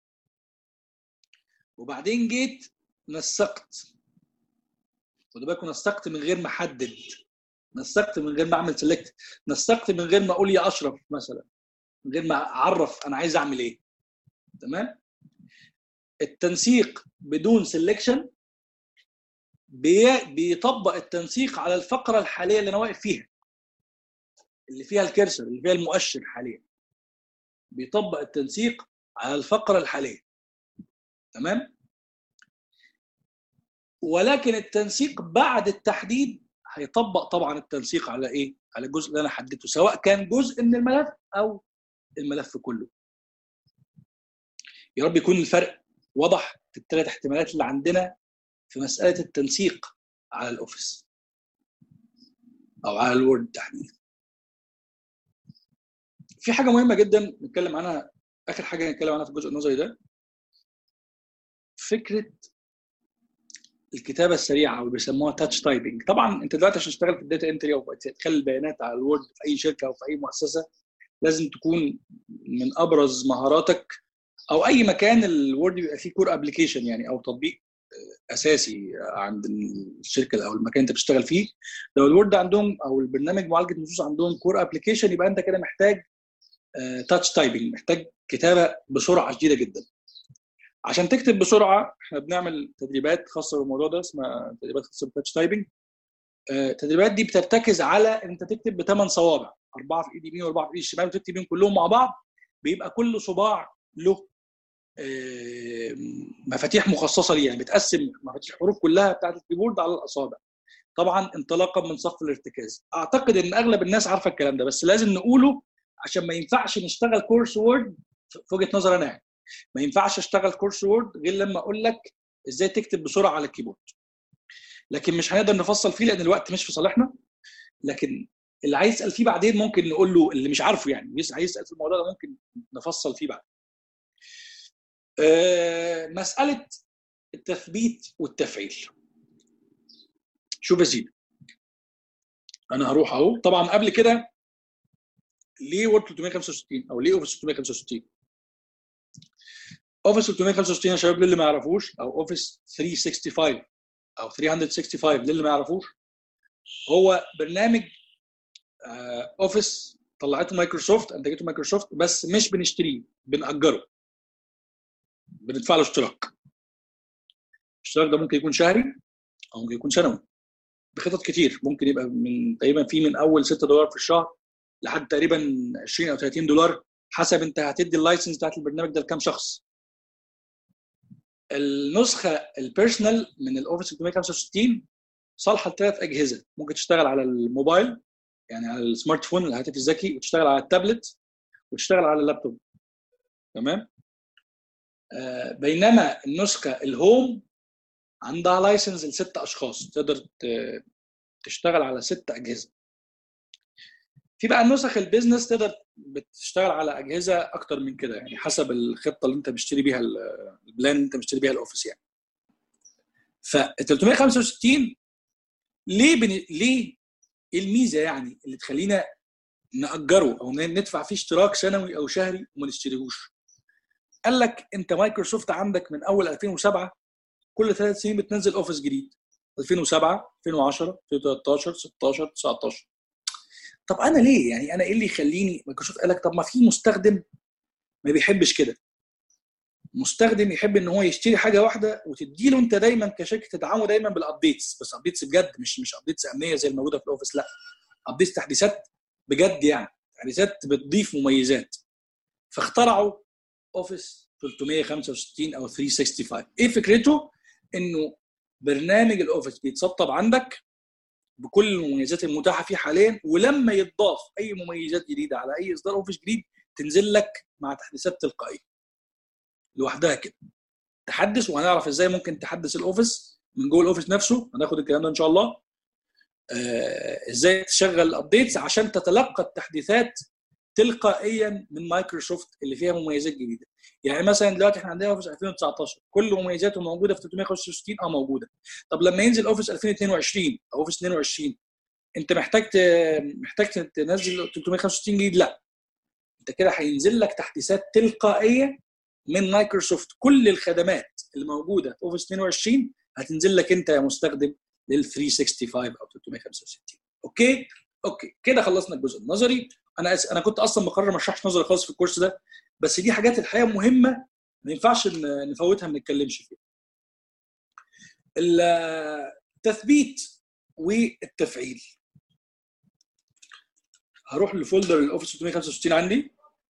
وبعدين جيت نسقت خدوا بالكم نسقت من غير ما احدد نسقت من غير ما اعمل سيلكت نسقت من غير ما اقول يا اشرف مثلا من غير ما اعرف انا عايز اعمل ايه تمام التنسيق بدون سيلكشن بيطبق التنسيق على الفقره الحاليه اللي انا واقف فيها اللي فيها الكرسر اللي فيها المؤشر حاليا بيطبق التنسيق على الفقره الحاليه تمام ولكن التنسيق بعد التحديد هيطبق طبعا التنسيق على ايه على الجزء اللي انا حددته سواء كان جزء من الملف او الملف كله يا رب يكون الفرق واضح في الثلاث احتمالات اللي عندنا في مساله التنسيق على الاوفيس او على الوورد تحديدا في حاجه مهمه جدا نتكلم عنها اخر حاجه نتكلم عنها في الجزء النظري ده فكره الكتابه السريعه او بيسموها تاتش تايبنج طبعا انت دلوقتي عشان تشتغل في الداتا انتري او تدخل البيانات على الوورد في اي شركه او في اي مؤسسه لازم تكون من ابرز مهاراتك او اي مكان الوورد بيبقى فيه كور ابلكيشن يعني او تطبيق اساسي عند الشركه او المكان انت بتشتغل فيه لو الوورد عندهم او البرنامج معالجه النصوص عندهم كور ابلكيشن يبقى انت كده محتاج تاتش تايبنج محتاج كتابه بسرعه شديده جدا عشان تكتب بسرعه احنا بنعمل تدريبات خاصه بالموضوع ده اسمها تدريبات خاصه بالتاتش تايبنج التدريبات دي بترتكز على ان انت تكتب بثمان صوابع اربعه في ايد اليمين واربعه في ايد الشمال وتكتب بيهم كلهم مع بعض بيبقى كل صباع له مفاتيح مخصصه ليه يعني بتقسم مفاتيح الحروف كلها بتاعت الكيبورد على الاصابع طبعا انطلاقا من صف الارتكاز اعتقد ان اغلب الناس عارفه الكلام ده بس لازم نقوله عشان ما ينفعش نشتغل كورس وورد في وجهه نظر انا يعني ما ينفعش اشتغل كورس وورد غير لما اقول لك ازاي تكتب بسرعه على الكيبورد لكن مش هنقدر نفصل فيه لان الوقت مش في صالحنا لكن اللي عايز يسال فيه بعدين ممكن نقول له اللي مش عارفه يعني عايز يسال في الموضوع ده ممكن نفصل فيه بعد أه مساله التثبيت والتفعيل شوف يا سيدي انا هروح اهو طبعا قبل كده ليه وورد 365 او ليه اوفيس 365 اوفيس 365 يا شباب للي ما يعرفوش او اوفيس 365 او 365 للي ما يعرفوش هو برنامج اوفيس طلعته مايكروسوفت انتجته مايكروسوفت بس مش بنشتريه بنأجره بندفع له اشتراك الاشتراك ده ممكن يكون شهري او ممكن يكون سنوي بخطط كتير ممكن يبقى من تقريبا في من اول 6 دولار في الشهر لحد تقريبا 20 او 30 دولار حسب انت هتدي اللايسنس بتاعت البرنامج ده لكام شخص النسخه البيرسونال من الاوفيس 365 صالحه لثلاث اجهزه ممكن تشتغل على الموبايل يعني على السمارت فون الهاتف الذكي وتشتغل على التابلت وتشتغل على اللابتوب تمام آه بينما النسخه الهوم عندها لايسنس لست اشخاص تقدر تشتغل على ست اجهزه في بقى النسخ البيزنس تقدر بتشتغل على اجهزه اكتر من كده يعني حسب الخطه اللي انت بتشتري بيها ال- البلان اللي انت بتشتري بيها الاوفيس يعني ف 365 ليه بن... ليه ايه الميزه يعني اللي تخلينا ناجره او ن- ندفع فيه اشتراك سنوي او شهري وما نشتريهوش قال لك انت مايكروسوفت عندك من اول 2007 كل ثلاث سنين بتنزل اوفيس جديد 2007 2010 2013 16 19 طب انا ليه يعني انا ايه اللي يخليني مايكروسوفت قال لك طب ما في مستخدم ما بيحبش كده مستخدم يحب ان هو يشتري حاجه واحده وتدي له انت دايما كشركه تدعمه دايما بالابديتس بس ابديتس بجد مش مش ابديتس امنيه زي الموجوده في الاوفيس لا ابديتس تحديثات بجد يعني تحديثات بتضيف مميزات فاخترعوا اوفيس 365 او 365 ايه فكرته انه برنامج الاوفيس بيتسطب عندك بكل المميزات المتاحه فيه حاليا ولما يتضاف اي مميزات جديده على اي اصدار اوفيس جديد تنزل لك مع تحديثات تلقائيه لوحدها كده تحدث وهنعرف ازاي ممكن تحدث الاوفيس من جوه الاوفيس نفسه هناخد الكلام ده ان شاء الله آه ازاي تشغل الابديتس عشان تتلقى التحديثات تلقائيا من مايكروسوفت اللي فيها مميزات جديده يعني مثلا دلوقتي احنا عندنا اوفيس 2019 كل مميزاته موجوده في 365 اه موجوده طب لما ينزل اوفيس 2022 او اوفيس 22 انت محتاج ت... محتاج تنزل 365 جديد لا انت كده هينزل لك تحديثات تلقائيه من مايكروسوفت كل الخدمات اللي موجوده في اوفيس 22 هتنزل لك انت يا مستخدم لل 365 او 365 اوكي اوكي كده خلصنا الجزء النظري انا أس... انا كنت اصلا مقرر ما اشرحش نظري خالص في الكورس ده بس دي حاجات الحقيقه مهمه ما ينفعش ن- نفوتها ما نتكلمش فيها التثبيت والتفعيل هروح لفولدر الاوفيس 365 عندي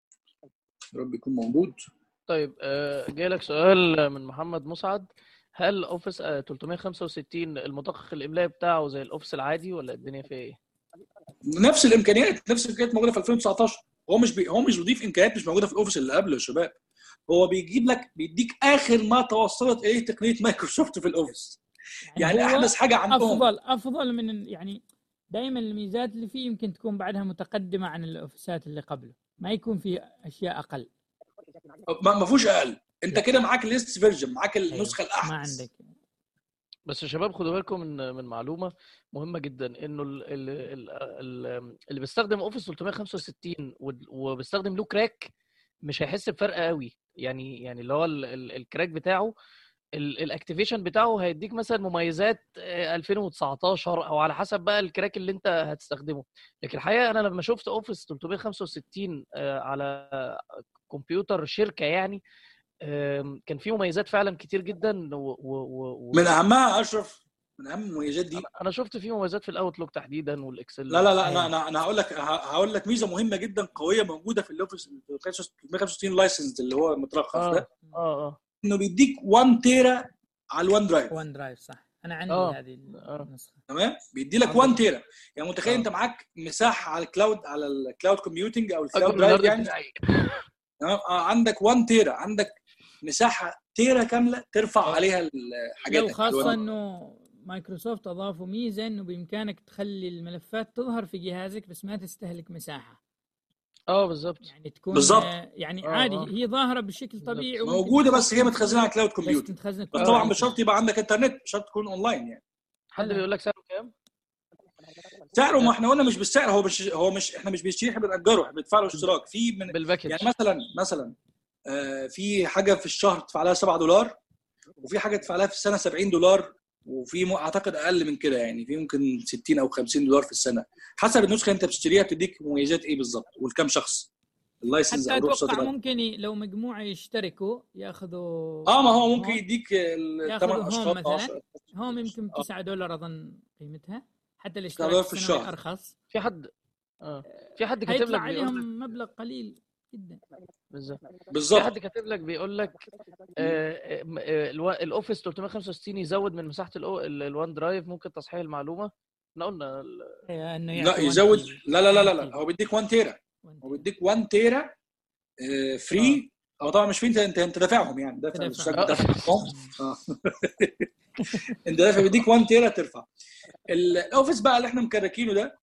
يا رب يكون موجود طيب آه، جايلك سؤال من محمد مسعد هل اوفيس آه، 365 المدقق الاملائي بتاعه زي الاوفيس العادي ولا الدنيا فيها ايه؟ نفس الامكانيات نفس الامكانيات موجوده في 2019 هو مش بي... هو مش بيضيف امكانيات مش موجوده في الاوفيس اللي قبله يا شباب هو بيجيب لك بيديك اخر ما توصلت اليه تقنيه مايكروسوفت في الاوفيس يعني هو احدث حاجه عندهم افضل افضل من ال- يعني دائما الميزات اللي فيه يمكن تكون بعدها متقدمه عن الاوفيسات اللي قبله ما يكون في اشياء اقل ما ما فيهوش اقل انت كده معاك الليست فيرجن معاك أيوة. النسخه الاحدث ما عندك بس يا شباب خدوا بالكم من من معلومه مهمه جدا انه ال- ال- ال- ال- اللي بيستخدم اوفيس 365 ود- وبيستخدم له كراك مش هيحس بفرق قوي يعني يعني اللي هو ال- ال- الكراك بتاعه الاكتيفيشن بتاعه هيديك مثلا مميزات آه، 2019 او على حسب بقى الكراك اللي انت هتستخدمه لكن الحقيقه انا لما شفت اوفيس 365 آه، على كمبيوتر شركه يعني آم، كان فيه مميزات فعلا كتير جدا و... و... و... من اهمها اشرف من اهم المميزات دي انا شفت فيه مميزات في الاوتلوك تحديدا والاكسل لا لا لا انا انا انا هقول لك ه- هقول لك ميزه مهمه جدا قويه موجوده في الاوفيس 365 لايسنس اللي هو المترخص اه ده اه اه انه بيديك 1 تيرا على الوان درايف ون درايف صح انا عندي آه. هذه آه. النسخه تمام بيدي لك عندك- 1 تيرا يعني متخيل آه. انت معاك مساحه على الكلاود على الكلاود كومبيوتنج او اكبر الكلاود من درايف الهارد يعني بتاعي تمام اه عندك 1 تيرا عندك مساحه تيرا كامله ترفع آه. عليها الحاجات لو خاصه انه مايكروسوفت اضافوا ميزه انه بامكانك تخلي الملفات تظهر في جهازك بس ما تستهلك مساحه اه بالظبط يعني تكون بالظبط. آه، يعني آه، عادي آه. هي ظاهره بشكل بالظبط. طبيعي وممكن موجوده بس هي تتخزن- متخزنه على كلاود بس كمبيوتر تتخزن بس آه. طبعا كل مش شرط يبقى عندك انترنت مش شرط تكون اونلاين يعني حد لا. بيقول لك سعره كام؟ سعره ما احنا قلنا مش بالسعر هو مش هو مش احنا مش بنشتري احنا بنأجره احنا بندفع له اشتراك في من بالباكج يعني مثلا مثلا آه، في حاجه في الشهر تدفع لها 7 دولار وفي حاجه تدفع لها في السنه 70 دولار وفي م- اعتقد اقل من كده يعني في ممكن 60 او 50 دولار في السنه حسب النسخه انت بتشتريها بتديك مميزات ايه بالظبط والكام شخص اللايسنس حتى او الرخصه اتوقع تبقى ممكن ي- لو مجموعه يشتركوا ياخذوا اه ما هو ممكن هوم. يديك ياخذوا الثمان هوم اشخاص مثلاً. 10 هوم يمكن آه. 9 دولار اظن قيمتها حتى دولار الاشتراك في السنوي الشهر. ارخص في حد اه في حد كاتب حيطلع لك بيقول لك عليهم مبلغ قليل جدا بالظبط في بالظبط حد كاتب لك بيقول لك آه، آه، آه، الوا- الاوفيس 365 يزود من مساحه الأو- ال- الوان درايف ممكن تصحيح المعلومه احنا قلنا ال- إيه، انه لا يعطي يزود 1 لا لا لا لا, one لا. تيرا. هو بيديك 1 تيرا 1 هو بيديك 1 تيرا فري هو طبعا مش في انت انت انت دافعهم يعني دافع دافع. الاشتراك دافعهم اه انت دافع بيديك 1 تيرا ترفع الاوفيس بقى اللي احنا مكركينه ده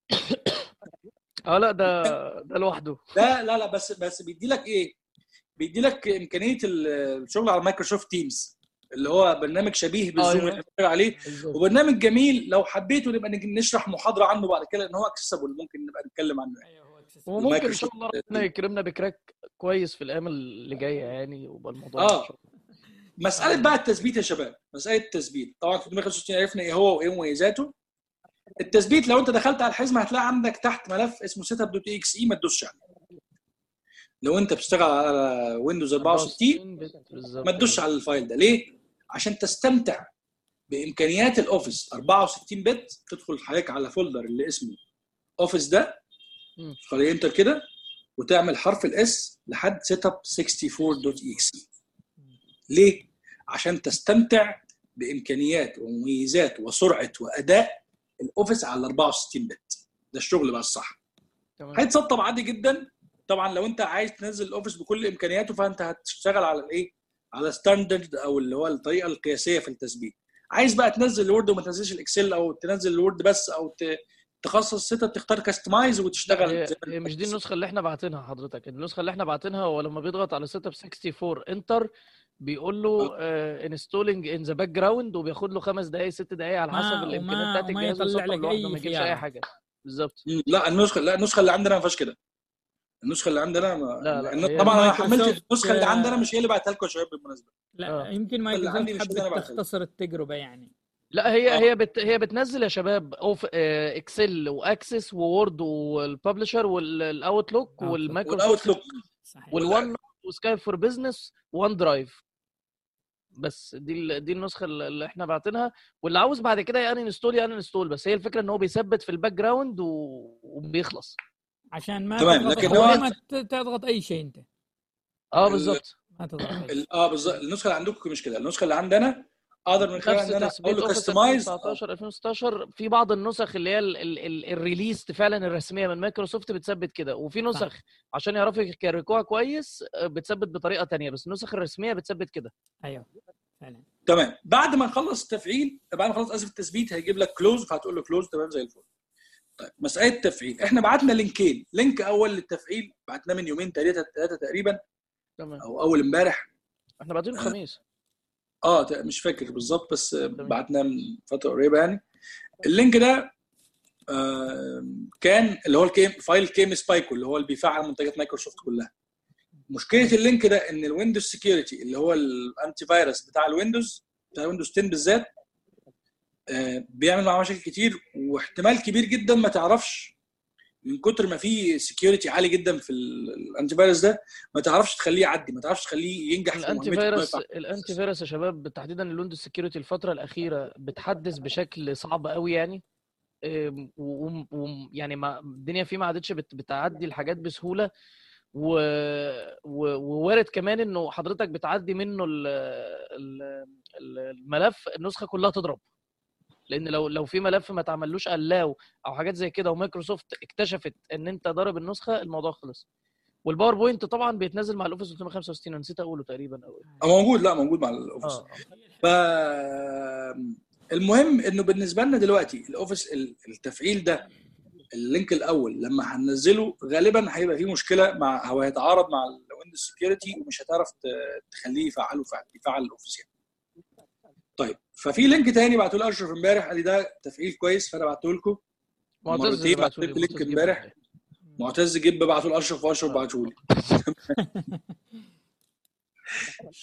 اه لا ده ده لوحده لا لا لا بس بس بيدي لك ايه؟ بيدي لك امكانيه ال- الشغل على مايكروسوفت تيمز اللي هو برنامج شبيه بالزوم أيوة. اللي احنا بنتكلم عليه بالظبط. وبرنامج جميل لو حبيتوا نبقى نج- نشرح محاضره عنه بعد كده لان هو اكسسبل ممكن نبقى نتكلم عنه يعني. ايوه هو accessible. وممكن ان شاء المايكروسوفت الله ربنا يكرمنا بكراك كويس في الايام اللي جايه يعني ويبقى الموضوع آه. إن شاء الله. مساله بقى التثبيت يا شباب مساله التثبيت طبعا في 365 عرفنا ايه هو وايه مميزاته التثبيت لو انت دخلت على الحزمه هتلاقي عندك تحت ملف اسمه سيت اب دوت اكس اي ما تدوسش عليه لو انت بتشتغل على ويندوز 64 بت- بالظبط ما تدوسش على الفايل ده ليه؟ عشان تستمتع بامكانيات الاوفيس 64 بت تدخل حضرتك على فولدر اللي اسمه اوفيس ده مم. تدخل انتر كده وتعمل حرف الاس لحد سيت اب 64.exe ليه؟ عشان تستمتع بامكانيات ومميزات وسرعه واداء الاوفيس على 64 بت ده الشغل بقى الصح تمام. هيتسطب عادي جدا طبعا لو انت عايز تنزل الاوفيس بكل امكانياته فانت هتشتغل على الايه على ستاندرد او اللي هو الطريقه القياسيه في التثبيت عايز بقى تنزل الوورد وما تنزلش الاكسل او تنزل الوورد بس او ت- تخصص سيت اب تختار كاستمايز وتشتغل هي, زي ما هي انت مش دي عايز. النسخه اللي احنا باعتينها حضرتك النسخه اللي احنا باعتينها هو لما بيضغط على سيت اب 64 انتر بيقول له انستولينج ان ذا باك جراوند وبياخد له خمس دقائق ست دقائق على ما- حسب وما- الامكانيات بتاعت وما الجهاز يطلع ويسطب لك لوحده أي ما يجيبش خيار. اي حاجه بالظبط مم. لا النسخه لا النسخه اللي عندنا ما فيهاش كده النسخه اللي عندنا ما... لا، لا، لأن هي طبعا انا مايكروسوفت، حملت النسخه اللي آه، عندنا مش هي اللي بعتها لكم يا شباب بالمناسبه لا آه. يمكن اللي مايكروسوفت عندي مش أنا حبت بعتها. تختصر التجربه يعني لا هي آه. هي بت هي بتنزل يا شباب اوف آه، اكسل واكسس وورد والببلشر والاوتلوك آه، والمايكروسوفت والاوتلوك صحيح والون وسكاي فور بزنس وان درايف بس دي ال- دي النسخه اللي احنا باعتينها واللي عاوز بعد كده يعني انستول يعني انستول بس هي الفكره ان هو بيثبت في الباك جراوند و- وبيخلص عشان ما تمام، تضغط لكن هو هو- ما ت- تضغط اي شيء انت اه ال- بالظبط ما تضغط أي شيء. ال- اه بالظبط النسخه اللي عندكم مش كده النسخه اللي عندنا اقدر من خلال نفس ان انا تثبيت اقول له اوفيس كاستمايز 2019 2016 في بعض النسخ اللي هي ال- ال- ال- الريليست فعلا الرسميه من مايكروسوفت بتثبت كده وفي نسخ عشان يعرفوا يكركوها كويس آه، بتثبت بطريقه تانية بس النسخ الرسميه بتثبت كده ايوه فعلا تمام بعد ما نخلص التفعيل بعد ما نخلص اسف التثبيت هيجيب لك كلوز فهتقول له كلوز تمام زي الفل طيب مساله التفعيل احنا بعتنا لينكين لينك اول للتفعيل بعتناه من يومين ثلاثه ثلاثه تقريبا تمام او اول امبارح احنا بعدين الخميس اه ت- مش فاكر بالظبط بس بعتناه من فتره قريبه يعني اللينك ده آه، كان اللي هو الكيم فايل كيم سبايكو اللي هو اللي بيفعل منتجات مايكروسوفت كلها مشكله اللينك ده ان الويندوز سكيورتي اللي هو الانتي فيروس بتاع الويندوز بتاع ويندوز 10 بالذات آه، بيعمل معاه مشاكل كتير واحتمال كبير جدا ما تعرفش من كتر ما في سكيورتي عالي جدا في ال- الانتي فيروس ده ما تعرفش تخليه يعدي ما تعرفش تخليه ينجح في الانتي مهمته إنه فيروس يفعل. الانتي فيروس يا شباب تحديدا الويندوز سكيورتي الفتره الاخيره بتحدث بشكل صعب قوي يعني إم، و- و- يعني ما الدنيا فيه ما عادتش بت- بتعدي الحاجات بسهوله و... و... ووارد كمان انه حضرتك بتعدي منه ال... ال... ال- الملف النسخه كلها تضرب لان لو لو في ملف ما تعملوش الاو او حاجات زي كده ومايكروسوفت اكتشفت ان انت ضارب النسخه الموضوع خلص والباوربوينت طبعا بيتنزل مع الاوفيس 365 أنا نسيت اقوله تقريبا او آه، موجود لا موجود مع الاوفيس اه ف المهم انه بالنسبه لنا دلوقتي الاوفيس ال- التفعيل ده اللينك الاول لما هننزله غالبا هيبقى فيه مشكله مع هو هيتعارض مع الويندوز سكيورتي ومش هتعرف ت- تخليه يفعله فعل يفعل الاوفيس يعني. طيب ففي لينك تاني بعته لي اشرف امبارح قال لي ده تفعيل كويس فانا بعته لكم معتز مرتين اللي بعته لي، بعت لينك معتز جدا. امبارح. معتز جيب بعته لاشرف واشرف بعته لي ف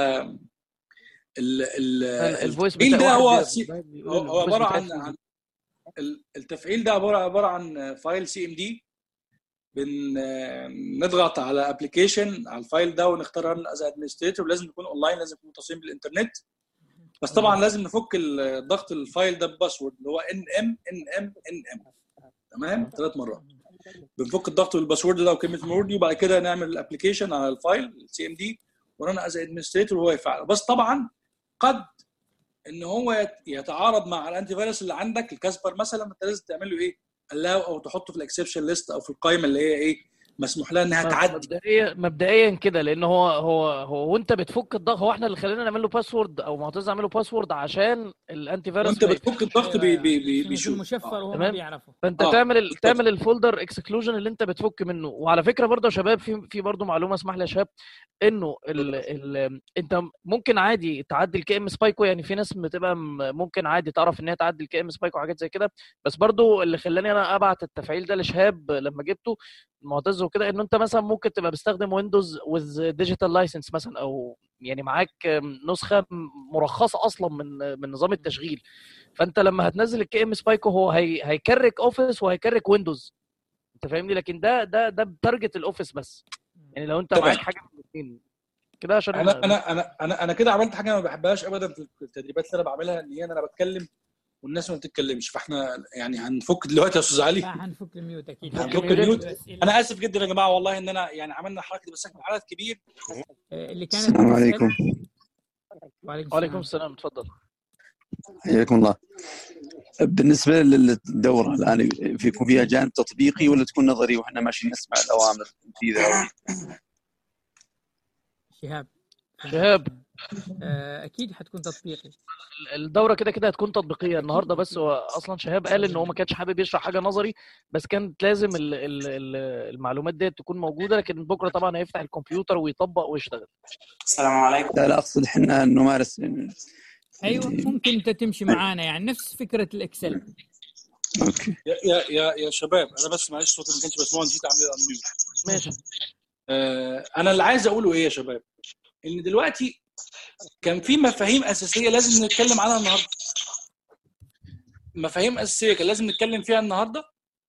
ال ال الفويس التفعيل بتاع ده هو واحد سي- بيقول هو هو الفويس عباره بتاعي عن فيه. عن ال- التفعيل ده عباره عباره عن فايل سي ام دي بنضغط على ابلكيشن على الفايل ده ونختار رن از ادمنستريتور لازم يكون اونلاين لازم يكون متصلين بالانترنت بس طبعا لازم نفك ال- ضغط الفايل ده بباسورد اللي هو ان ام ان ام ان ام تمام ثلاث مرات بنفك الضغط بالباسورد ده وكلمه المرور دي وبعد كده نعمل الابلكيشن على الفايل السي ام دي ورن از ادمنستريتور وهو يفعله بس طبعا قد ان هو يت- يتعارض مع الانتي فيروس اللي عندك الكاسبر مثلا انت لازم تعمل له ايه؟ allow او تحطه في الاكسبشن ليست او في القائمه اللي هي ايه؟ مسموح لها انها تعدي مبدئيا مبدئيا كده لان هو هو هو وانت بتفك الضغط هو احنا اللي خلينا نعمل له باسورد او معتز عمل له باسورد عشان الانتي فيروس وانت ما بتفك الضغط بي بي بي عشان بيشوف يكون مشفر وهو ما تمام. بيعرفه فانت آه، تعمل ال- بالظبط. تعمل الفولدر اكسكلوجن اللي انت بتفك منه وعلى فكره برضه يا شباب في في برضه معلومه اسمح لي يا شباب انه ال ال انت ممكن عادي تعدي الكي ام سبايكو يعني في ناس بتبقى م- ممكن عادي تعرف ان هي تعدي الكي ام سبايكو وحاجات زي كده بس برضه اللي خلاني انا ابعت التفعيل ده لشهاب لما جبته معتز وكده انه انت مثلا ممكن تبقى بتستخدم ويندوز وذ ديجيتال لايسنس مثلا او يعني معاك نسخه مرخصه اصلا من من نظام التشغيل فانت لما هتنزل الكي ام سبايكو هو هي هيكرك اوفيس وهيكرك ويندوز انت فاهمني لكن ده ده ده بتارجت الاوفيس بس يعني لو انت تمام. معاك حاجه من الاثنين كده عشان انا انا انا انا انا كده عملت حاجه ما بحبهاش ابدا في التدريبات اللي انا بعملها ان هي انا بتكلم والناس ما بتتكلمش فاحنا يعني هنفك دلوقتي يا استاذ علي لا هنفك الميوت اكيد هنفك هنفك الميوت. الأسئلة. انا اسف جدا يا جماعه والله ان انا يعني عملنا حركه دي بس احنا عدد كبير آه، اللي كانت السلام بتسأل- عليكم وعليكم وعليكم السلام السلام اتفضل حياكم الله بالنسبه للدوره الان في- يكون فيها جانب تطبيقي ولا تكون نظري واحنا ماشيين نسمع الاوامر تنفيذها شهاب شهاب. آه، اكيد حتكون تطبيقي الدوره كده كده هتكون تطبيقيه النهارده بس هو اصلا شهاب قال ان هو ما كانش حابب يشرح حاجه نظري بس كانت لازم ال ال ال المعلومات ديت تكون موجوده لكن بكره طبعا هيفتح الكمبيوتر ويطبق ويشتغل السلام عليكم لا لا اقصد احنا نمارس ايوه ممكن انت تمشي معانا يعني نفس فكره الاكسل اوكي يا يا يا, يا شباب انا بس معلش صوتي ما كانش بسمعه نسيت اعمل انميوت ماشي آه انا اللي عايز اقوله ايه يا شباب ان دلوقتي كان في مفاهيم اساسيه لازم نتكلم عنها النهارده مفاهيم اساسيه كان لازم نتكلم فيها النهارده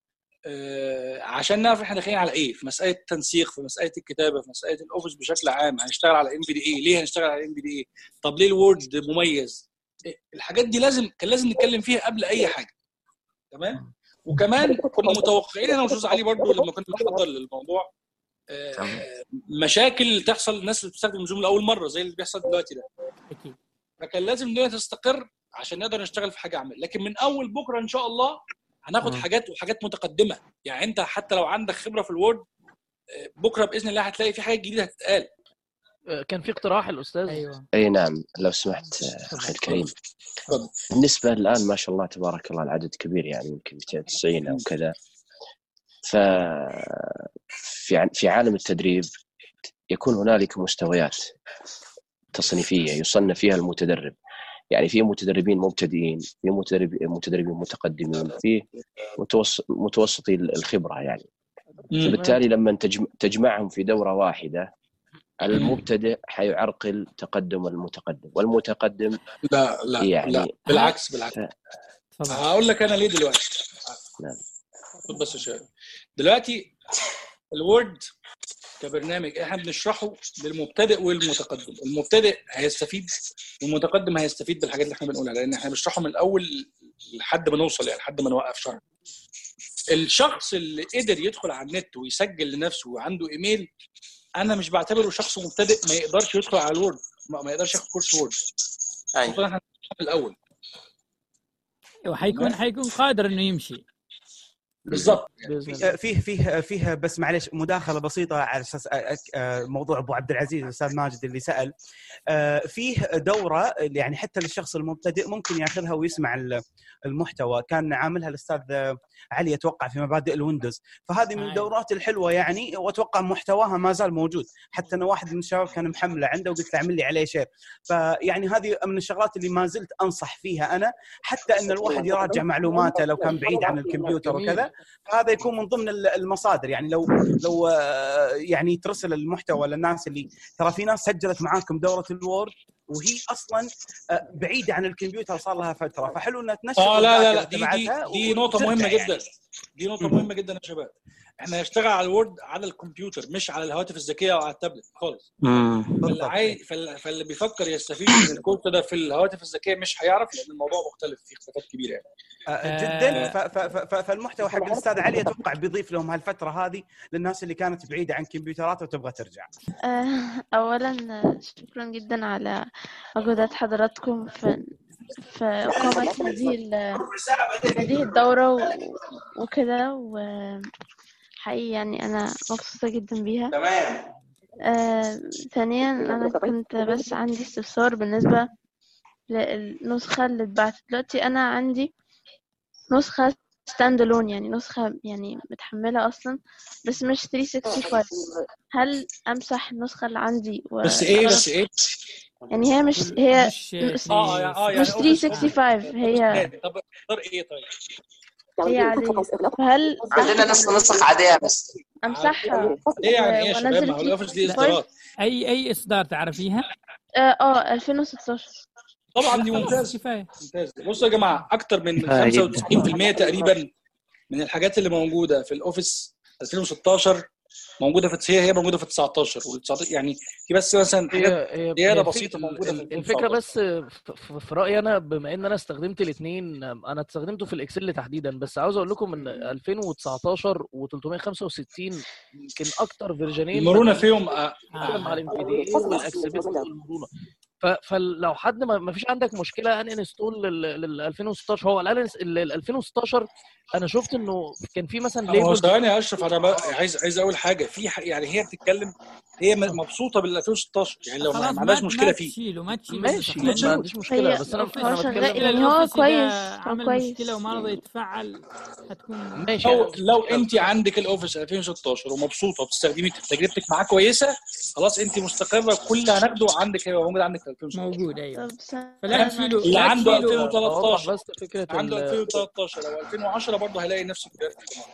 آه، عشان نعرف احنا داخلين على ايه في مساله التنسيق في مساله الكتابه في مساله الاوفيس بشكل عام هنشتغل على ام بي دي اي ليه هنشتغل على ام بي دي اي طب ليه الوورد مميز إيه، الحاجات دي لازم كان لازم نتكلم فيها قبل اي حاجه تمام وكمان كنا متوقعين انا واستاذ علي برضو لما كنت بحضر للموضوع آه، مشاكل تحصل الناس اللي بتستخدم زوم لاول مره زي اللي بيحصل دلوقتي ده اكيد فكان لازم الدنيا تستقر عشان نقدر نشتغل في حاجه عمل لكن من اول بكره ان شاء الله هناخد مم. حاجات وحاجات متقدمه يعني انت حتى لو عندك خبره في الوورد آه، بكره باذن الله هتلاقي في حاجات جديده هتتقال آه، كان في اقتراح الاستاذ ايوه اي نعم لو سمحت آه، اخي الكريم تفضل. بالنسبه الان ما شاء الله تبارك الله العدد كبير يعني يمكن 290 او كذا ف في ع- في عالم التدريب يكون هنالك مستويات تصنيفيه يصنف فيها المتدرب يعني في متدربين مبتدئين في متدرب متدربين متقدمين في متوسط متوسطي الخبره يعني فبالتالي لما تجم- تجمعهم في دوره واحده المبتدئ حيعرقل تقدم المتقدم والمتقدم لا لا يعني- لا بالعكس بالعكس تفضل هقول لك انا ليه دلوقتي نعم. خد بس يا شباب دلوقتي الوورد كبرنامج احنا بنشرحه للمبتدئ والمتقدم المبتدئ هيستفيد والمتقدم هيستفيد بالحاجات اللي احنا بنقولها لان احنا بنشرحه من الاول لحد ما نوصل يعني لحد ما نوقف شرح الشخص اللي قدر يدخل على النت ويسجل لنفسه وعنده ايميل انا مش بعتبره شخص مبتدئ ما يقدرش يدخل على الوورد ما ما يقدرش ياخد كورس وورد ايوه المفروض احنا نشرحه من الاول وحيكون حيكون قادر انه يمشي بالظبط باذن الله فيه فيه فيه بس معلش مداخله بسيطه على اساس أ- أ- موضوع ابو عبد العزيز الاستاذ ماجد اللي سال آه، فيه دوره يعني حتى للشخص المبتدئ ممكن ياخذها ويسمع ال- المحتوى كان عاملها الاستاذ علي اتوقع في مبادئ الويندوز فهذه من أيوة. الدورات الحلوه يعني واتوقع محتواها ما زال موجود حتى انا واحد من الشباب كان محمله عنده وقلت له اعمل لي عليه شير فيعني هذه من الشغلات اللي ما زلت انصح فيها انا حتى ان الواحد يراجع معلوماته لو كان بعيد عن الكمبيوتر جميل. وكذا فهذا يكون من ضمن ال- المصادر يعني لو لو آه، يعني ترسل المحتوى للناس اللي ترى في ناس سجلت معاكم دوره الوورد وهي اصلا آه، بعيده عن الكمبيوتر صار لها فتره فحلو انها تنشر اه لا لا لا الذاكرة دي دي, تبعتها دي نقطة وترجع مهمة يعني. جدا دي نقطة مم. مهمة جدا يا شباب احنا هنشتغل على الوورد على الكمبيوتر مش على الهواتف الذكية او على التابلت خالص فاللي بالضبط. عاي... فال- فاللي بيفكر يستفيد من الكورس ده في الهواتف الذكية مش هيعرف لان الموضوع مختلف فيه اختلافات كبيرة يعني آه، جدا ف- ف- ف- ف- فالمحتوى حق الاستاذ علي اتوقع بيضيف لهم هالفتره هذه للناس اللي كانت بعيده عن كمبيوترات وتبغى ترجع. آه، أولا آه، شكرا جدا على مجهودات حضراتكم في في إقامة هذه ال- هذه الدورة و- وكده و حقيقي يعني أنا مبسوطة جدا بيها تمام آه، ثانيا أنا كنت بس عندي استفسار بالنسبة للنسخة اللي اتبعتت دلوقتي أنا عندي نسخة ستاند الون يعني نسخة يعني متحملة أصلا بس مش 365 هل أمسح النسخة اللي عندي و... بس ايه بس ايه يعني هي مش هي مش مش, اه يعني اه يعني مش Office- 365 هي طب اختار ايه طيب هي عادية فهل عندنا نسخ نسخ عاديه بس أمسحها ايه يعني ايه يا شباب وأنزل ما هو الاوفيس ليه 365 اصدارات اي اي اصدار تعرفيها اه آه، 2016 طبعا دي خلاص ممتاز كفايه ممتاز بصوا يا جماعه اكتر من كفاية 95% تقريبا من الحاجات اللي موجوده في الاوفيس 2016 موجوده في هي هي موجوده في 19 وال 19 يعني في بس مثلا هي حاجات هي زياده هي في بسيطه موجوده في ال- الفكره 2019 بس في- في رايي انا بما ان انا استخدمت الاثنين انا استخدمته في الاكسل تحديدا بس عاوز اقول لكم ان 2019 و365 يمكن اكتر فيرجنين المرونه بدأوا فيهم آه، بتتكلم مع الام بي دي والاكسبيلتي والمرونه ف- فلو حد ما ما فيش عندك مشكله ان انستول لل 2016 هو الان ال ال 2016 انا شفت انه كان في مثلا هو ليبل ثواني يا اشرف انا بقى عايز عايز اقول حاجه في ح- يعني هي بتتكلم هي م- مبسوطه بال 2016 يعني لو ما خلاص ما ما عندهاش ما مشكله فيه تشيله ما تشيله ماشي النسخ ما لانه عنديش مشكله هي بس انا الاوفيس انا هو شغال بتكلم يعني هو الاوفيس كويس اذا هو عمل كويس مشكله وما رضى يتفعل هتكون ماشي لو انا مش لو مشكله انت عندك الاوفيس 2016 ومبسوطه وبتستخدمي تجربتك معاه كويسه خلاص انت مستقره كل اللي هناخده عندك هيبقى موجود عندك في 2016 موجود ايوه طب فلا ثانية تشيله اللي لا عنده تشيله اوضح 2013 بس فكره عنده ال 2013 او 2010 برضه هيلاقي نفس الجرافيك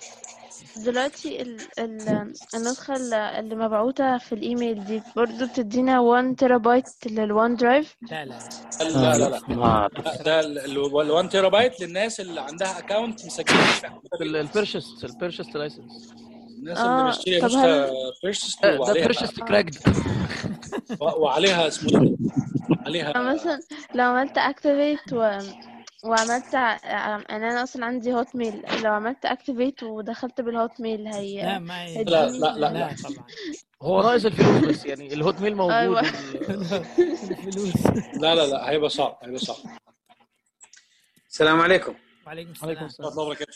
دلوقتي ال ال النسخة اللي اللي مبعوتة في الإيميل دي برضو بتدينا 1 تيرا بايت للوان درايف لا لا لا لا لا ما لا، ده ال 1 تيرا بايت للناس اللي عندها اكونت مسجل البيرشست البيرشست لايسنس الناس اللي اه مشتريه طب نسخه هل بيرشست ده وعليها بيرشست كراكد وعليها اسمه إيه ده؟ عليها مثلا لو عملت اكتيفيت و... وعملت ع- يعني انا اصلا عندي هوت ميل لو عملت اكتيفيت ودخلت بالهوت ميل لا هي ما ي... لا هيديني لا لا لا لا طبعا هو ناقص الفلوس بس يعني الهوت ميل موجود ايوه وال- الفلوس لا لا لا هيبقى صعب هيبقى صعب السلام عليكم وعليكم عليكم السلام السلام ورحمه الله وبركاته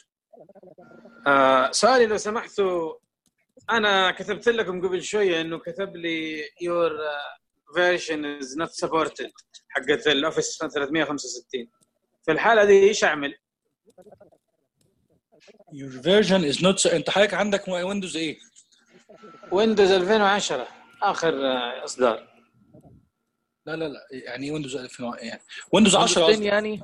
آه سؤالي لو سمحتوا انا كتبت لكم قبل شويه انه كتب لي your uh, version is not supported حقت الاوفيس 365 في الحاله دي ايش اعمل؟ your version is not انت حضرتك عندك ويندوز ايه؟ ويندوز 2010 اخر آه، اصدار لا لا لا يعني ايه ويندوز 2000 يعني ويندوز 10 ويندوز 10 قصدي يعني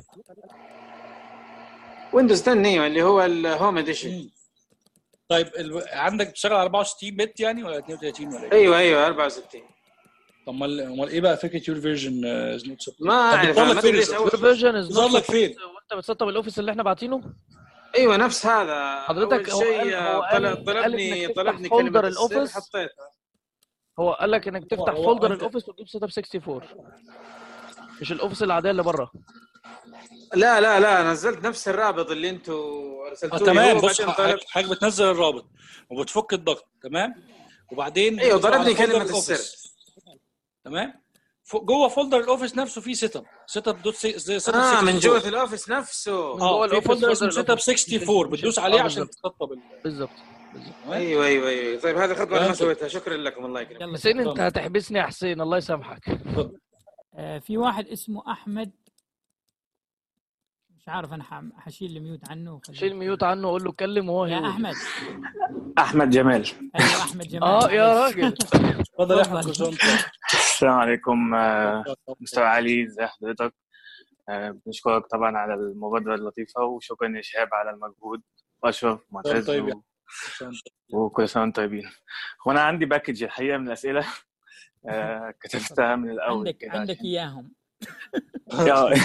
ويندوز 10 نيو اللي هو الهوم اديشن مم. طيب ال... عندك بتشتغل على 64 بت يعني ولا 32 ولا ايه؟ ايوه ايوه 64 طب امال امال ايه بقى فكره your version uh, is not support؟ ما طب اعرف بتظهر انا لك ما فين ادري ايش بالظبط؟ اول your version is بتظهر not لك support فين؟ وانت بتسطب الاوفيس اللي احنا باعتينه ايوه نفس هذا حضرتك اول هو قال شيء هو آه، قال طلب قال طلبني انك تفتح طلبني كلمه فولدر السر الاوفيس حطيتها هو قال لك انك هو تفتح هو فولدر انت الاوفيس وتجيب سيت اب 64 مش الاوفيس العاديه اللي بره لا لا لا نزلت نفس الرابط اللي انتم اه ارسلتوه لي تمام هو بص بعدين ح- طلب حضرتك بتنزل الرابط وبتفك الضغط تمام وبعدين ايوه بتدخل على ضربني فولدر كلمه السر الاوفيس تمام فوق- جوه فولدر الاوفيس نفسه في سيت اب سيت اب دوت سي سيت اب اه من 64 جوه الاوفيس نفسه من جوه اه في الاوفيس فولدر اسمه فولدر سيت اب الاوفيس مش 64 مش بتدوس اه عليه عشان بالظبط تسطب ال- بالظبط بالظبط تمام ايوه ايوه ايوه طيب هذه خطوه انا ما تمام كده سويتها شكرا لكم الله يكرمك يلا حسين شكرا انت هتحبسني يا حسين الله يسامحك اتفضل آه في واحد اسمه احمد مش عارف انا ح- حشيل الميوت عنه وخليه شيل ميوت عنه وقول له اتكلم وهو يا هيقول احمد احمد جمال ايوه احمد جمال اه يا معلش راجل اتفضل يا احمد اتفضل كل سنه وانت السلام عليكم آه، مستر علي ازي حضرتك آه، بنشكرك طبعا على المبادرة اللطيفة وشكرا يا شهاب على المجهود واشرف كل معتز طيب يا و... كل سنة وأنت طيب. وكل سنة وانتم طيبين هو انا عندي باكج الحقيقة من الأسئلة آه، كتبتها من الأول عندك كده عندك عشان اياهم آه،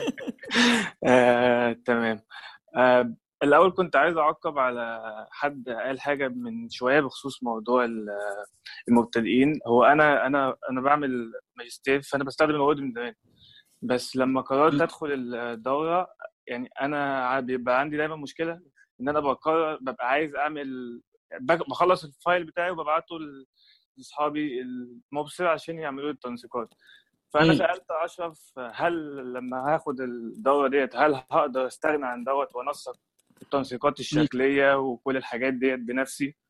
آه، تمام آه، الأول كنت عايز أعقب على حد قال حاجة من شوية بخصوص موضوع ال- المبتدئين هو أنا أنا أنا بعمل ماجستير فأنا بستخدم الوورد من زمان بس لما قررت ادخل الدوره يعني انا ع- بيبقى عندي دايما مشكله ان انا بقرر ببقى عايز اعمل بج- بخلص الفايل بتاعي وببعته ل- لاصحابي المبصر عشان يعملوا لي التنسيقات فانا مم. سالت اشرف هل لما هاخد الدوره ديت هل هقدر استغنى عن دوت وانسق التنسيقات مم. الشكليه وكل الحاجات ديت بنفسي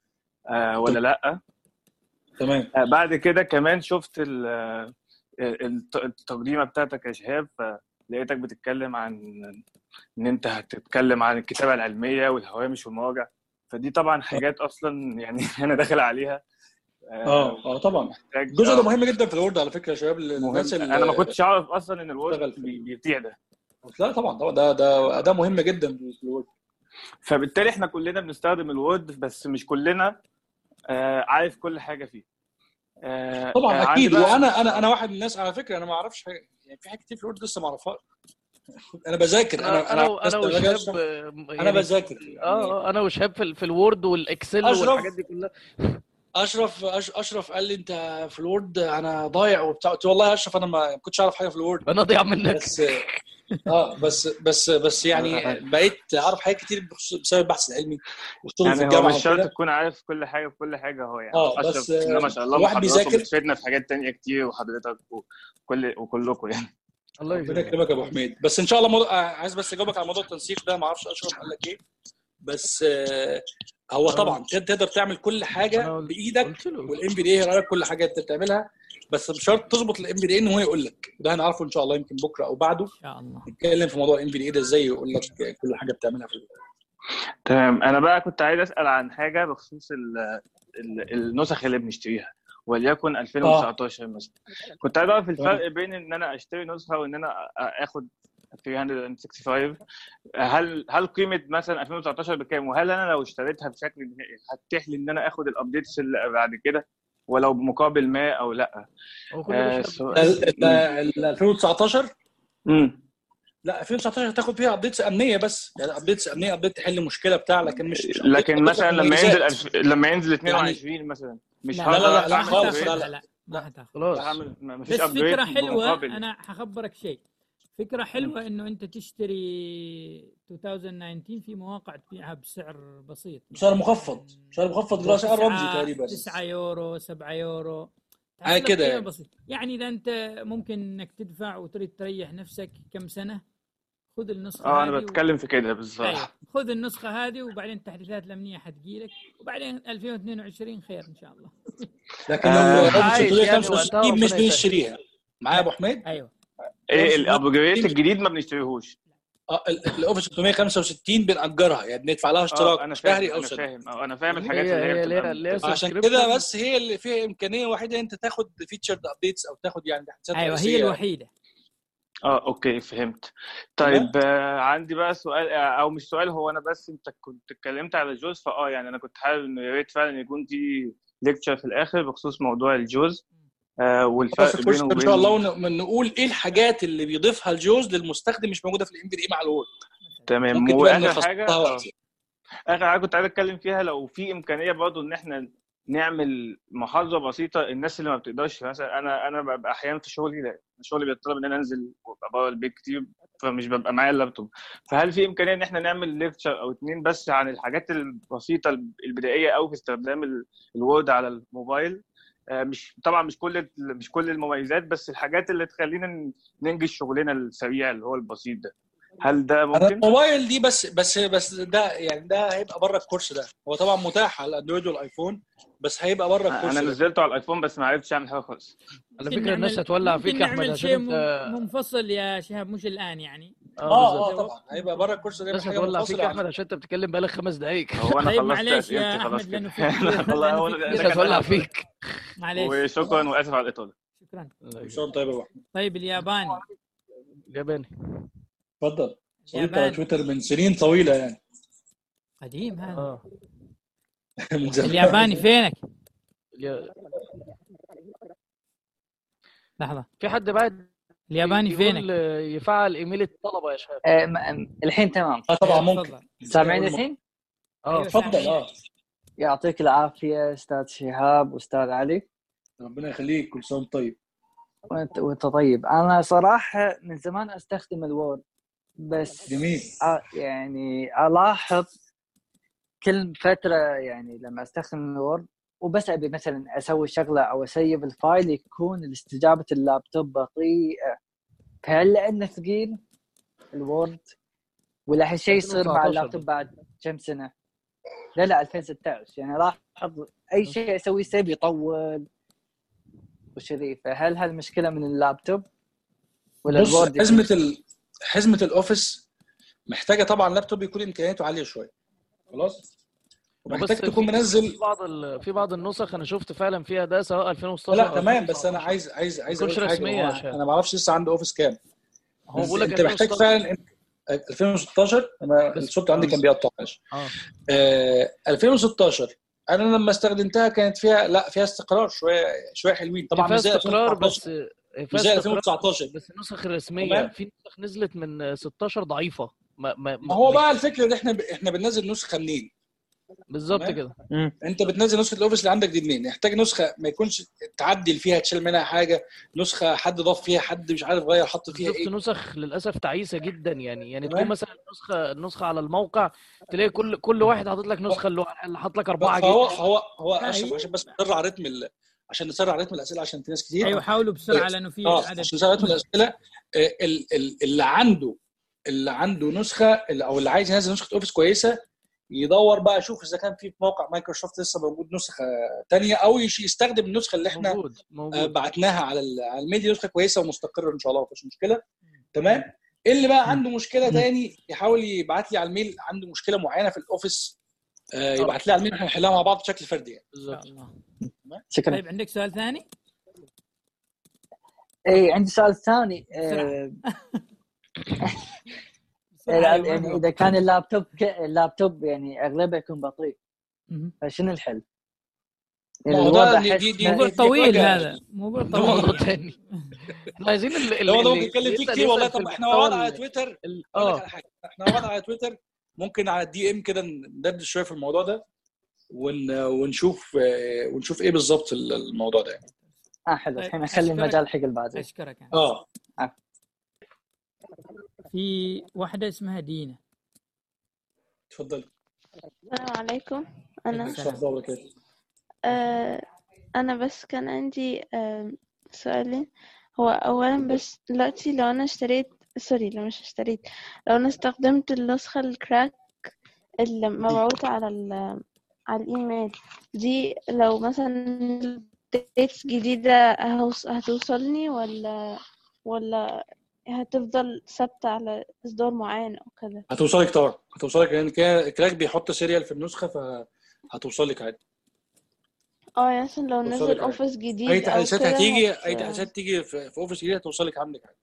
آه، ولا لا تمام آه، بعد كده كمان شفت ال- آه، الت- التقديمه بتاعتك يا شهاب فلقيتك بتتكلم عن ان انت هتتكلم عن الكتابه العلميه والهوامش والمواجع فدي طبعا حاجات اصلا يعني انا داخل عليها اه اه طبعا محتاج- الجزء ده آه، مهم جدا في الورد على فكره يا شباب مهم. للناس اللي انا ما كنتش اعرف اصلا ان الوورد اشتغل في- بي- بيطيع ده لا طبعا طبعا ده ده ده مهم جدا في الورد فبالتالي احنا كلنا بنستخدم الوورد بس مش كلنا آه، عارف كل حاجه فيه آه، آه، طبعا عندي اكيد بقى- وانا انا انا واحد من الناس على فكره انا ما اعرفش حاجه يعني في حاجات كتير في الورد لسه ما اعرفهاش انا بذاكر انا انا انا انا لسه باجي وشهاب أشرح، آه، انا يعني بذاكر اه آه، انا وشهاب في, ال- في الوورد والاكسل أشرف. والحاجات دي كلها اشرف أش- اشرف قال لي انت في الوورد انا ضايع وبتاع قلت له والله يا اشرف انا ما ما كنتش اعرف حاجه في الوورد انا ضيع منك بس اه بس بس بس يعني بقيت اعرف حاجات كتير بخصوص- بسبب البحث العلمي والشغل في يعني هو الجامعه مش شرط وكده تكون عارف كل حاجه في كل حاجه هو يعني اه اشرف بس بسم الله ما شاء الله الواحد محاضراته بيذاكر بتفيدنا في حاجات تانية كتير وحضرتك وكل وكلكم يعني الله ربنا يجزاك يكرمك يا ابو حميد بس ان شاء الله موضوع... آه، عايز بس اجاوبك على موضوع التنسيق ده ما اعرفش اشرف قال لك ايه بس آه، هو طبعا تقدر تقدر تعمل كل حاجه أنا قلت- بايدك قلت له والام بي دي هيقرا لك كل حاجه انت بتعملها بس مش شرط تظبط الام بي دي ان هو يقول لك ده هنعرفه ان شاء الله يمكن بكره او بعده ان شاء الله نتكلم في موضوع الام بي دي ده ازاي يقول لك كل حاجه بتعملها في تمام انا بقى كنت عايز اسال عن حاجه بخصوص ال ال النسخ اللي بنشتريها وليكن 2019 مثلا كنت عايز اعرف الفرق بين ان انا اشتري نسخه وان انا اخد 365 هل هل قيمه مثلا 2019 بكام وهل انا لو اشتريتها بشكل نهائي هتتيح لي ان انا اخد الابديتس اللي بعد كده ولو بمقابل ما او لا هو كل آه، ده سو- شاب ال- ال- ال 2019 امم لا 2019 هتاخد فيها ابديتس امنيه بس يعني ابديتس امنيه ابديت تحل مشكله بتاع لكن مش مش لكن update مثلا تاخد لما ينزل مميزات. الف... لما ينزل 22 مثلا مش لا لا، لا، هقدر لا، اعمل خالص، upgrade؟ لا، لا لا ما حتاخذ خلاص هعمل ما فيش بس ابجريد فكرة حلوة بمقابل أنا حخبرك شيء فكرة حلوة إنه أنت تشتري 2019 في مواقع تبيعها بسعر بسيط بسعر مخفض سعر مخفض اللي هو سعر رمزي تسعة- تقريبا 9 يورو 7 يورو حاجة تحصل لك كده قيمة يعني. بسيطة يعني إذا أنت ممكن إنك تدفع وتريد تريح نفسك كم سنة خذ النسخة اه انا هذه و- بتكلم في كده ايوه بالظبط خذ النسخة هذه وبعدين التحديثات الأمنية حتجيلك وبعدين 2022 خير إن شاء الله لكن آه، لو عايش يعني وقتها 365 مش ربنا يسهل. بنشتريها معايا يا ابو حميد أيوه ايه الابجريد الجديد ما بنشتريهوش اه ال- الاوفيس 365 بنأجرها يعني بندفع لها اه اشتراك انا فاهم شهري او انا سنه فاهم اه انا فاهم هي الحاجات اللي هي هي اللي هي بتبقى اللي هي عشان subscription. كده بس هي اللي فيها امكانيه وحيده انت تاخد فيتشرد ابديتس او تاخد يعني تحديثات أيوه هي رئيسيه الوحيدة اه اوكي فهمت طيب آه عندي بقى سؤال آه، او مش سؤال هو انا بس انت كنت اتكلمت على الجوز فاه يعني انا كنت حابب انه يا ريت فعلا يكون في ليكتشر في الاخر بخصوص موضوع الجوز آه خلاص والفرق في بينه فرصه ان وبين شاء الله ون- نقول ايه الحاجات اللي بيضيفها الجوز للمستخدم مش موجوده في الام بي دي مع الوورد تمام ممكن تبقى واخر نفصلها حاجه اه وقت اخر حاجه كنت عايز اتكلم فيها لو في امكانيه برضه ان احنا نعمل محاضره بسيطه الناس اللي ما بتقدرش مثلا انا انا ببقى احيانا في شغلي لا شغلي بيطلب ان انا انزل وابقى بره البيت كتير فمش ببقى معايا اللابتوب فهل في امكانيه ان احنا نعمل ليكتشر او اتنين بس عن الحاجات البسيطه البدائيه قوي في استخدام ال- الوورد على الموبايل آه، مش طبعا مش كل مش كل المميزات بس الحاجات اللي تخلينا ننجز شغلنا السريع اللي هو البسيط ده هل ده انا ممكن؟ الموبايل دي بس بس بس ده يعني ده هيبقى بره الكورس ده هو طبعا متاح على الاندرويد والايفون بس هيبقى بره الكورس انا ده نزلته على الايفون بس ما عرفتش اعمل حاجه خالص على ممكن فكرة الناس نعمل- هتولع ممكن فيك يا احمد نعمل عشان شيء انت م- منفصل يا شهاب مش الآن يعني اه اه بالظبط اه طبعا هيبقى بره الكورس ده الناس حاجه هتولع فيك منفصله يا عن احمد عشان انت بتتكلم بقالك خمس دقايق هو انا طيب خلصت معلش يا اسئلتي خلاص أحمد كده لأنه في انا كثير- خلاص لأنه هو في ده الناس كثير كان هتولع آخر. فيك معلش وشكرا واسف على الاطاله شكرا كل سنه وأنت طيب يا ابو احمد طيب الياباني ياباني اتفضل صديق على الياباني تويتر من سنين طويله يعني قديم هذا اه من زمان الياباني فينك اليا- لحظة في حد بعد الياباني يقول فينك آه، يفعل ايميل الطلبه يا شباب آه، م- الحين تمام اه طبعا أيوة، ممكن تفضل سامعين الحين؟ اه أيوة اتفضل سامعين اه يعطيك العافية أستاذ شهاب وأستاذ علي ربنا يخليك كل سنه وأنت طيب وأنت, وأنت طيب أنا صراحة من زمان أستخدم الوورد بس جميل آه، يعني ألاحظ كل فترة يعني لما أستخدم الوورد وبس أبي مثلا أسوي شغلة أو أسيب الفايل يكون استجابة اللابتوب بطيئة فهل لأنه ثقيل الوورد ولا هالشيء يصير مع 2019 اللابتوب بعد كم سنة؟ لا لا 2016 يعني لاحظ اي شيء اسويه سيف يطول وشذي فهل هالمشكله من اللابتوب ولا بص الوورد حزمه ال... حزمه الاوفيس محتاجه طبعا لابتوب يكون امكانياته عاليه شويه خلاص ومحتاج بس تكون في منزل في بعض ال... في بعض النسخ انا شفت فعلا فيها ده سواء 2016 لا أو تمام بس انا 2019. عايز عايز عايز ما تكونش اقول حاجه رسمية هو يا شباب. انا ما اعرفش لسه عنده اوفيس كام هو بس بقول لك انت محتاج 2016 فعلا 2016 انا بس- الصوت عندي كان بيقطع معلش اه آه 2016 انا لما استخدمتها كانت فيها لا فيها استقرار شويه شويه حلوين طبعا فيها مش زي استقرار 2019 بس هي مش فيها زي استقرار 2019 بس النسخ الرسميه تمام. في نسخ نزلت من 16 ضعيفه ما, ما, ما هو مش- بقى الفكره ان احنا ب... احنا بننزل نسخه منين؟ بالظبط تمام. كده انت بتنزل نسخه الاوفيس اللي عندك دي منين؟ يحتاج نسخه ما يكونش تعدل فيها تشيل منها حاجه، نسخه حد ضاف فيها حد مش عارف غير حط فيها شفت ايه نسخ للاسف تعيسه جدا يعني يعني تمام. تكون مثلا النسخه النسخه على الموقع تلاقي كل كل واحد حاطط لك نسخه اللي هو اللي حاط لك اربعه فهو جيجا هو هو لا، اشرف هي- عشان بس نسرع رتم ال... عشان نسرع رتم الاسئله عشان في ناس كتير ايوه حاولوا بسرعه لانه في اه عدد عشان نسرع رتم الاسئله آه، ال- ال- اللي عنده اللي عنده نسخه او اللي عايز ينزل نسخه اوفيس كويسه يدور بقى يشوف اذا كان في في موقع مايكروسوفت لسه موجود نسخه تانية او يش- يستخدم النسخه اللي احنا موجود آه، موجود بعتناها على ال- على الميديا نسخه كويسه ومستقره ان شاء الله مفيش مشكله تمام اللي بقى عنده مشكله تاني يحاول يبعت لي على الميل عنده مشكله معينه في الاوفيس آه، يبعت لي على الميل احنا نحلها مع بعض بشكل فردي يعني ان شاء بالظبط الله شكرا طيب عندك سؤال ثاني؟ اي عندي سؤال ثاني بسرعة. آه، بسرعة، يعني أيوة، ما في اذا وقت. كان اللابتوب ك... اللابتوب يعني اغلبه يكون بطيء مهم. فشنو الحل؟ ما هو الوضع ده دي أحس دي دي موضوع دي طويل حاجة- هذا موضوع ده موضوع طويل تاني احنا عايزين اللي لو ده اللي ممكن نتكلم فيه يسأل- كتير والله يسأل في طب احنا مع بعض المحتوى على ال- تويتر ال- اقول لك اه على حاجه احنا مع بعض على تويتر ممكن على الدي ام كده ندردش شويه في الموضوع ده ون ونشوف آه، ونشوف ايه بالظبط الموضوع ده يعني. اه حلو طيب، الحين اخلي أشكرك. المجال حق البعض اشكرك أنا. اه في واحده اسمها دينا تفضل السلام عليكم أنا السلام. ورحمه الله وبركاته آه أنا بس كان عندي آه سؤالين هو أولا بس دلوقتي لو أنا اشتريت سوري لو مش اشتريت لو أنا استخدمت النسخة الكراك اللي مبعوثة على ال على الإيميل دي لو مثلا ديتس جديدة هوص- هتوصلني ولا ولا هتفضل ثابتة على إصدار معين أو كده هتوصلك طبعا هتوصلك لان كده- كراك بيحط سيريال في النسخه فهتوصلك عادي اه يعني مثلا لو توصلك نزل عادي. اوفيس جديد اي او تحديثات كده هتيجي هت... اي تحديثات تيجي في, في اوفيس جديد هتوصلك عندك عادي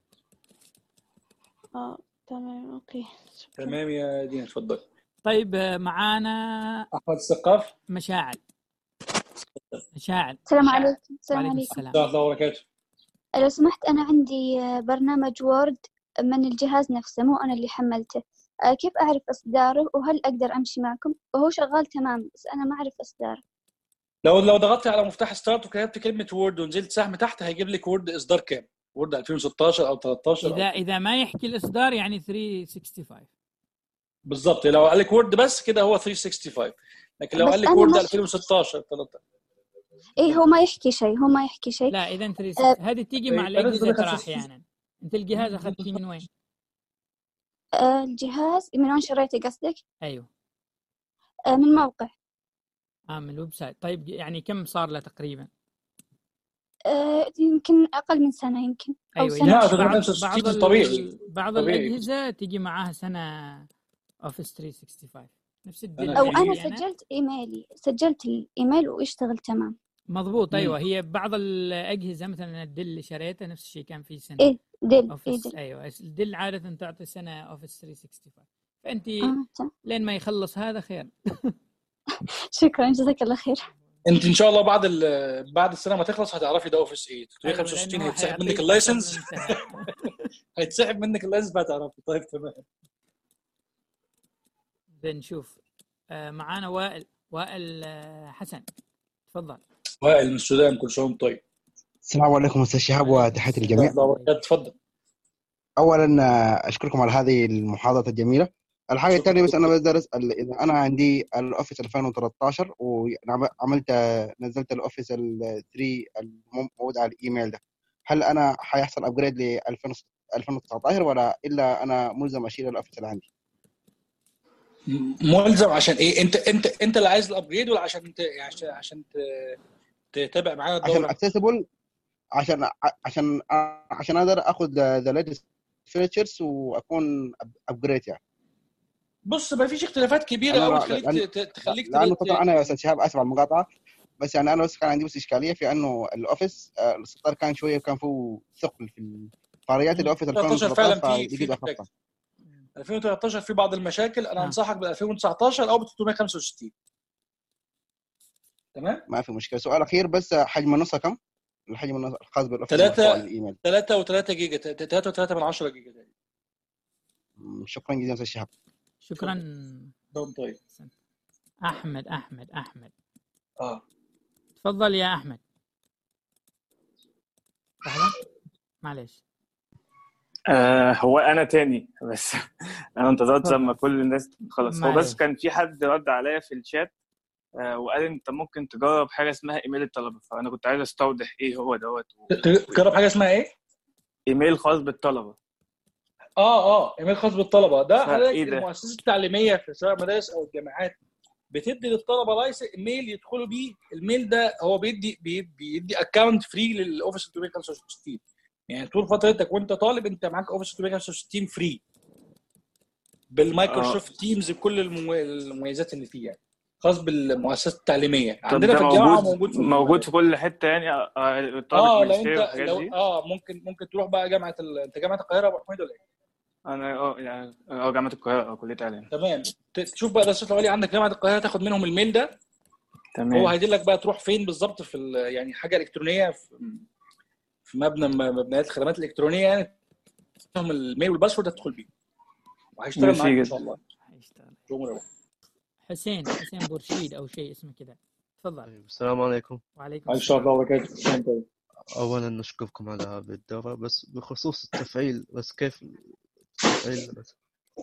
اه تمام اوكي شكرا تمام يا دينا اتفضل طيب آه، معانا احمد السقاف مشاعل مشاعل السلام عليكم السلام وعليكم عليكم السلام ورحمه الله وبركاته لو سمحت أنا عندي آه، برنامج وورد من الجهاز نفسه مو أنا اللي حملته آه، كيف أعرف إصداره وهل أقدر أمشي معكم وهو شغال تمام بس أنا ما أعرف إصداره لو لو ضغطت على مفتاح ستارت وكتبت كلمه وورد ونزلت سهم تحت هيجيب لك وورد اصدار كام وورد 2016 او 13 اذا أو اذا ما يحكي الاصدار يعني 365 بالظبط لو قال لك وورد بس كده هو 365 لكن لو بس قال لك أنا وورد مش- 2016 13 إيه هو ما يحكي شيء هو ما يحكي شيء لا اذا 360 هذه تيجي مع إيه، فلازم الاجهزه ترى نخصص- احيانا انت الجهاز اخذتيه من وين؟ آه، الجهاز من وين شريته قصدك؟ ايوه آه، من موقع اه من الويب سايت طيب يعني كم صار له تقريبا؟ آه، يمكن أقل من سنة يمكن أو ايوه سنة لا، يعني تقريباً بعض 65 بعض طبيعي. ال- بعض طبيعي. الاجهزه تيجي معاها سنه اوفيس 365 نفس الدل أنا أو يعني أنا يعني سجلت إيميلي سجلت الإيميل ويشتغل تمام مضبوط ايوه مم. هي بعض الاجهزه مثلا الدل اللي شريته نفس الشيء كان في سنه إيه دل إيه اوفيس دل ايوه الدل عاده تعطي سنه اوفيس 365 فانت آه تمام. لين ما يخلص هذا خير شكرا جزاك الله خير انت ان شاء الله بعد ال- بعد السنه ما تخلص هتعرفي ده اوفيس ايه أيوة، 365 لأنه هيتسحب حيعطيك منك أكثر اللايسنس من سنة. هيتسحب منك اللايسنس فهتعرفي طيب تمام بنشوف آه، معانا وائل وائل آه، حسن تفضل وائل من السودان كل سنه وانت طيب السلام عليكم استاذ شهاب وتحياتي للجميع الله وبركاته اتفضل اولا آه، اشكركم على هذه المحاضره الجميله الحاجه الثانيه بس انا بدي اسال اذا انا عندي الاوفيس 2013 وعملت نزلت الاوفيس ال 3 الموجود على الايميل ده هل انا حيحصل ابجريد ل 2019 ولا الا انا ملزم اشيل الاوفيس اللي عندي؟ ملزم عشان ايه انت انت انت اللي عايز الابجريد ولا عشان ت... عشان عشان ت- تتابع معانا عشان الدوره اكسسبل عشان عشان عشان اقدر اخذ ذا ليتست فيتشرز واكون ابجريد يعني بص ما فيش اختلافات كبيره انا قوي را- تخليك لأن- ت- ت- تخليك لانه تبقى- طبعا انا يا استاذ شهاب اسف على المقاطعه بس يعني انا بس كان عندي بس اشكاليه في انه الاوفيس آه، الاستقرار كان شويه كان فيه ثقل في فعاليات الاوفيس 2013 فعلا 2013 في في فيجي مشاكل اخفها 2013 في بعض المشاكل انا آه. انصحك ب 2019 او ب 365 تمام ما في مشكله سؤال اخير بس حجم النسخه كم؟ الحجم النسخ الخاص بالاوفيس ثلاثة الايميل 3 و3 جيجا 3 و3 من 10 جيجا تقريبا م، شكرا جزيلا استاذ شهاب شكرا دون طيب احمد احمد احمد اه تفضل يا احمد لحظه معليش آه هو انا تاني بس انا انتظرت اتفضل. لما كل الناس خلص هو بس معلش. كان في حد رد عليا في الشات آه وقال انت ممكن تجرب حاجه اسمها ايميل الطلبه فانا كنت عايز استوضح ايه هو دوت جرب حاجه اسمها ايه؟ ايميل خاص بالطلبه اه اه ايميل خاص بالطلبه ده فإيه حضرتك ده؟ المؤسسات التعليميه في سواء مدارس او الجامعات بتدي للطلبه لايسنس ايميل يدخلوا بيه الميل ده هو بيدي بي- بيدي اكونت فري للاوفيس 365 يعني طول فترتك وانت طالب انت معاك اوفيس 365 فري بالمايكروسوفت تيمز بكل الممو- المميزات اللي فيه يعني خاص بالمؤسسات التعليميه طب عندنا ده في الجامعه موجود موجود في موجود في كل حته يعني آه، آه، طالب اه لو ماجستير انت والحاجات لو دي اه ممكن ممكن تروح بقى جامعه ال... انت جامعه القاهره يا ابو حميد ولا ايه؟ انا اه يعني اه جامعه القاهره اه كليه اعلام تمام ت- تشوف بقى دراسات العليا عندك جامعه القاهره تاخد منهم الميل ده هو تمام هيدلك بقى تروح فين بالظبط في ال- يعني حاجه الكترونيه في, في مبنى من مبنيات الخدمات الالكترونيه يعني لهم الميل والباسورد هتدخل بيه وهيشتغل ميرسي معاك ان جدا. شاء الله حيشتغل. شكرا حسين حسين بورشيد او شيء اسمه كذا تفضل السلام عليكم وعليكم ان شاء الله وبركاته أولا نشكركم على هذه الدورة بس بخصوص التفعيل بس كيف التفعيل بس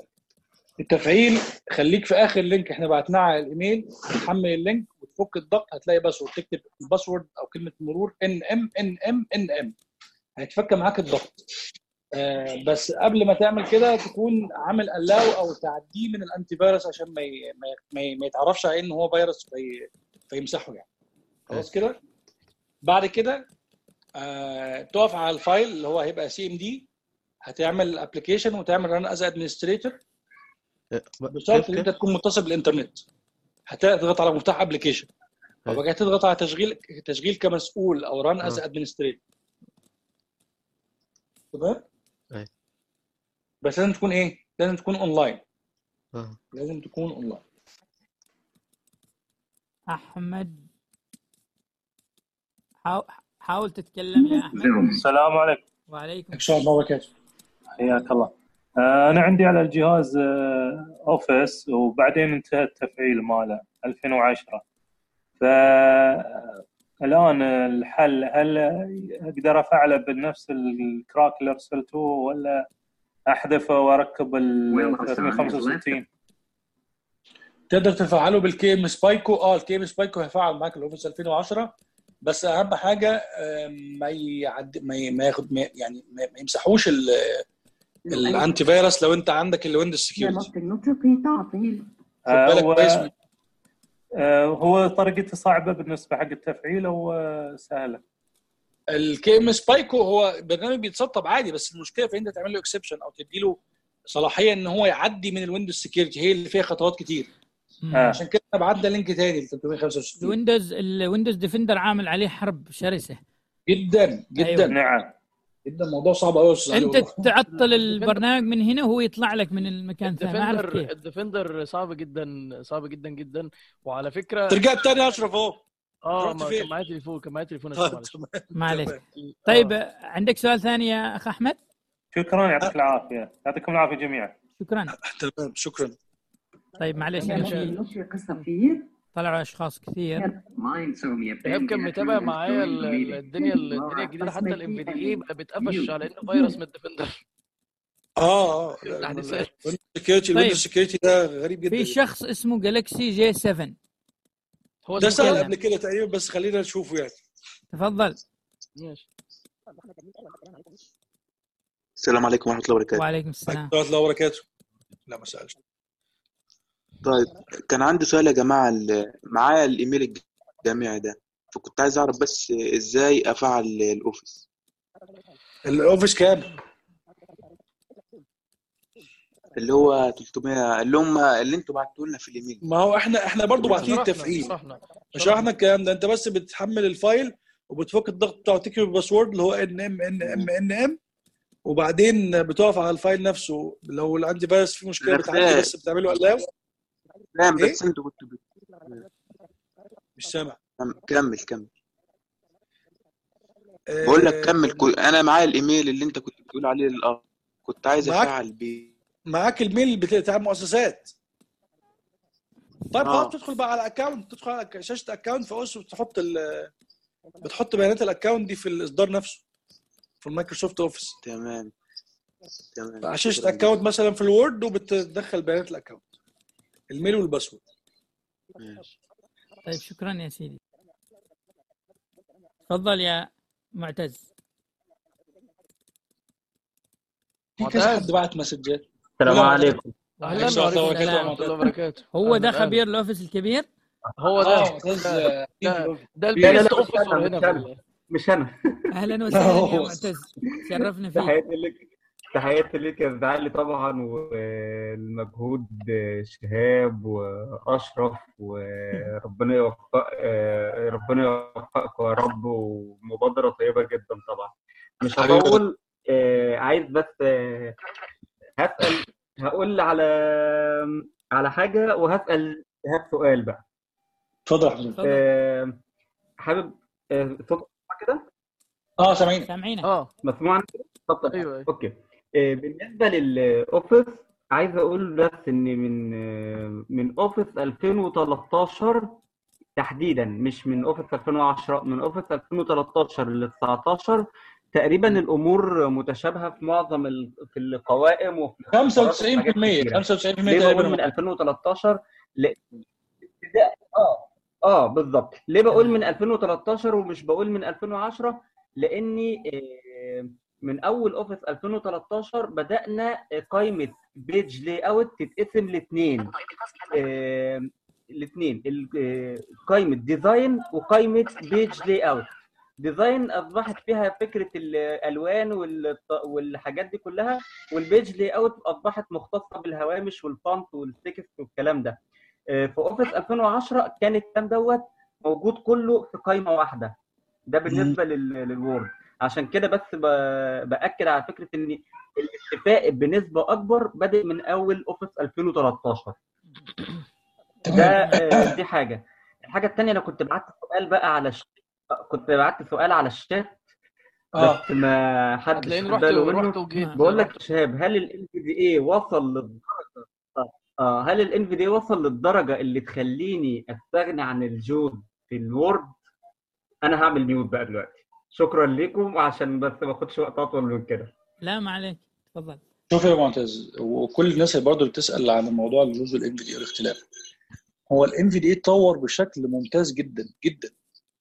التفعيل خليك في اخر لينك احنا بعتناه على الايميل تحمل اللينك وتفك الضغط هتلاقي باسورد تكتب الباسورد او كلمه مرور ان ام ان ام ان ام هيتفك معاك الضغط آه بس قبل ما تعمل كده تكون عامل الاو او تعديه من الانتي فيروس عشان ما ي- ما ي- ما, ي- ما يتعرفش عليه ان هو فيروس في فيمسحه يعني خلاص كده بعد كده آه تقف على الفايل اللي هو هيبقى سي ام دي هتعمل الابلكيشن وتعمل ران از ادمنستريتور بشرط ان انت تكون متصل بالانترنت هتضغط على مفتاح ابلكيشن وبعد كده تضغط على تشغيل تشغيل كمسؤول او ران از آه. ادمنستريتور تمام أي. بس لازم تكون ايه؟ لازم تكون اونلاين آه. لازم تكون اونلاين احمد حاول حاول تتكلم يا احمد السلام عليكم وعليكم ان شاء الله وبركاته حياك الله آه، انا عندي على الجهاز آه، اوفيس وبعدين انتهى التفعيل ماله 2010 فالان الحل هل اقدر افعله بنفس الكراك اللي ارسلته ولا احذفه واركب ال 365 تقدر تفعله بالكي ام سبايكو اه الكي ام سبايكو هيفعل معاك الاوفيس 2010 بس اهم حاجه آه، ما يعد ما ي- ما ياخد ما- يعني ما ما يمسحوش ال- الانتي فيروس لو انت عندك الويندوز سكيورتي خد آه، بالك و- كويس من- آه، هو طريقته صعبه بالنسبه حق التفعيل او آه، سهله؟ الكي ام سبايكو هو برنامج بيتسطب عادي بس المشكله في انت تعمل له اكسبشن او تدي له صلاحيه ان هو يعدي من الويندوز سكيورتي هي اللي فيها خطوات كتير مم. عشان كده انا بعدنا لينك تاني ل 365 الويندوز الويندوز ديفندر عامل عليه حرب شرسه جدا جدا أيوة. نعم جدا موضوع صعب قوي يا استاذ علي انت والله. تعطل البرنامج من هنا وهو يطلع لك من المكان الثاني ما اعرف الديفندر كيف الديفندر صعب جدا صعب جدا جدا وعلى فكره ترجع تاني يا اشرف اهو اه رحت ما فين؟ كان معايا تليفون كان معايا تليفون طيب، معلش تمام. معلش تمام. طيب عندك سؤال ثاني يا اخ احمد شكرا يعطيك العافيه يعطيكم العافيه جميعا شكرا تمام شكرا طيب معلش يا في باشا. طلعوا اشخاص كثير ايهاب كان متابع معايا ال- ال- الدنيا الدنيا الجديده حتى الام في دي اي بقى بيتقفش على انه فيروس من الديفندر اه اه التحديثات. سكيورتي طيب. الويندوز سكيورتي ده غريب جدا في شخص اسمه جالكسي جي 7 هو ده اسمه سهل كده. قبل كده تقريبا بس خلينا نشوفه يعني تفضل ماشي السلام عليكم ورحمه الله وبركاته وعليكم السلام ورحمه الله وبركاته لا ما سالش طيب كان عندي سؤال يا جماعة ال- معايا الإيميل الجامعي ده فكنت عايز أعرف بس إزاي أفعل الأوفيس الاوفيس كام؟ اللي هو 300 اللي هم اللي أنتوا بعتوا لنا في الإيميل ما هو احنا احنا برضه باعتين شرحنا التفعيل شرحنا شرحنا الكلام ده انت بس بتحمل الفايل وبتفك الضغط بتاعه تكتب الباسورد اللي هو ان ام ان ام ان ام وبعدين بتقف على الفايل نفسه لو الانتي فيروس فيه مشكله أنا بتعدي فاهم بس بتعمله الاو فاهم ايه بس أنتوا كنتوا بت... مش سامع كمل كمل بقول لك آه كمل كل... أنا معايا الإيميل اللي أنت كنت بتقول عليه الأرض كنت عايز معاك أفعل بيه معاك الميل بتاع المؤسسات طيب خلاص آه تدخل بقى على اكونت تدخل على شاشه اكونت في اوس وتحط ال... بتحط بيانات الاكونت دي في الاصدار نفسه في المايكروسوفت اوفيس تمام تمام على شاشه شكرا اكونت جدا مثلا في الوورد وبتدخل بيانات الاكونت الميل والباسورد ماشي طيب شكرا يا سيدي تفضل يا معتز في كذا حد معتز بعت مسجات السلام ولا معتز عليكم اهلا ان شاء الله وعليكم وبركاته يا السلام ورحمه الله معتز وبركاته هو ده اهلا اهلا خبير الاوفيس الكبير هو اه ده معتز ده ده ده لا لا البيست لا مش اوفيسور انا هنا مش في انا ال... مش انا اهلا لا وسهلا يا هو معتز شرفنا فيك تحياتي لك تحياتي لك يا زعلي طبعا والمجهود شهاب واشرف وربنا يوفق آه، ربنا يوفقكم يا رب ومبادره طيبه جدا طبعا مش حبيبي هطول آه، عايز بس آه، هسال هقول على على حاجه وهسال شهاب سؤال بقى اتفضل يا حبيبي تفضل آه، حابب آه، صوت كده اه سامعينك سامعينك اه مسموع عندي؟ طب طب ايوه ايوه اوكي آه، بالنسبه للاوفيس عايز اقول بس ان من آه، من اوفيس 2013 تحديدا مش من اوفيس 2010 من اوفيس 2013 ل 19 تقريبا الامور متشابهه في معظم ال... في القوائم وفي الاختبارات وفي حاجات 95% كتيره 95% ليه تقريبا بقول من 2013 ل... ابتداء اه اه بالظبط ليه بقول من 2013 ومش بقول من 2010 لاني آه، من اول اوفيس 2013 بدانا قائمه بيج لاي اوت تتقسم لاثنين الاثنين قائمه ديزاين وقائمه بيج لاي اوت ديزاين اصبحت فيها فكره الالوان والط- والحاجات دي كلها والبيج لاي اوت اصبحت مختصه بالهوامش والفونت والتكست والكلام ده آه، في اوفيس 2010 كان الكلام دوت موجود كله في قائمه واحده ده بالنسبه لل- للوورد عشان كده بس ب- باكد على فكره ان الاتفاق بنسبه اكبر بادئ من اول اوفيس 2013 ده آه، دي حاجه الحاجه الثانيه انا كنت بعت سؤال بقى على الش... كنت بعت سؤال على الشات اه بس ما حدش هتلاقيني خد رحت باله رحت منه وجيت بقول لك رحت يا شهاب هل الان في دي اي وصل للدرجه اه هل الان في دي اي وصل للدرجه اللي تخليني استغنى عن الجود في الوورد انا هعمل ميوت بقى دلوقتي شكرا لكم عشان بس ما اخدش وقت اطول من كده لا ما عليك تفضل شوف يا معتز وكل الناس اللي برضه بتسال عن موضوع الجزء الام في دي والاختلاف هو الام في دي اتطور بشكل ممتاز جدا جدا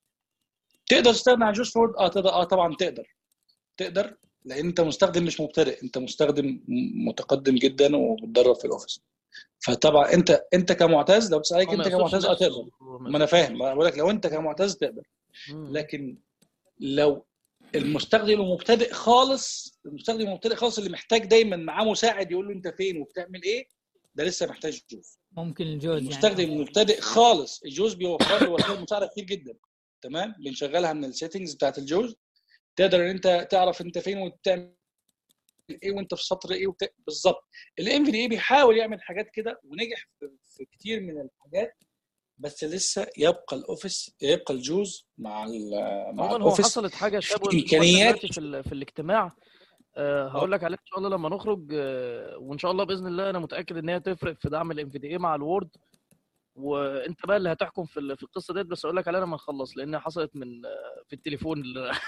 تقدر تستغنى عن جوز فورد اه تقدر اه طبعا تقدر تقدر لان انت مستخدم مش مبتدئ انت مستخدم م- متقدم جدا وبتدرب في الاوفيس فطبعا انت انت كمعتز لو بتسالك هو ما انت يقصدش كمعتز اه نفسه تقدر هو ما ما انا يقصدش فاهم نفسه بقول لك لو انت كمعتز تقدر مم. لكن لو المستخدم المبتدئ خالص المستخدم المبتدئ خالص اللي محتاج دايما معاه مساعد يقول له انت فين وبتعمل ايه ده لسه محتاج جوز ممكن الجوز يعني المستخدم أوكي. المبتدئ خالص الجوز بيوفر له وسائل مساعده كتير جدا تمام بنشغلها من السيتنجز بتاعت الجوز تقدر ان انت تعرف انت فين وتعمل ايه وانت في سطر ايه وبت... بالظبط الام في دي اي بيحاول يعمل حاجات كده ونجح في, في كتير من الحاجات بس لسه يبقى الاوفيس يبقى الجوز مع ال مع عموما هو الاوفيس حصلت حاجه في شاب واحنا امكانيات دلوقتي في, ال... في الاجتماع آه، هقول لك عليها ان شاء الله لما نخرج آه، وان شاء الله باذن الله انا متاكد ان هي تفرق في دعم الام في دي اي مع الوورد وانت بقى اللي هتحكم في ال- في القصه ديت بس اقول لك عليها لما نخلص لانها حصلت من آه، في التليفون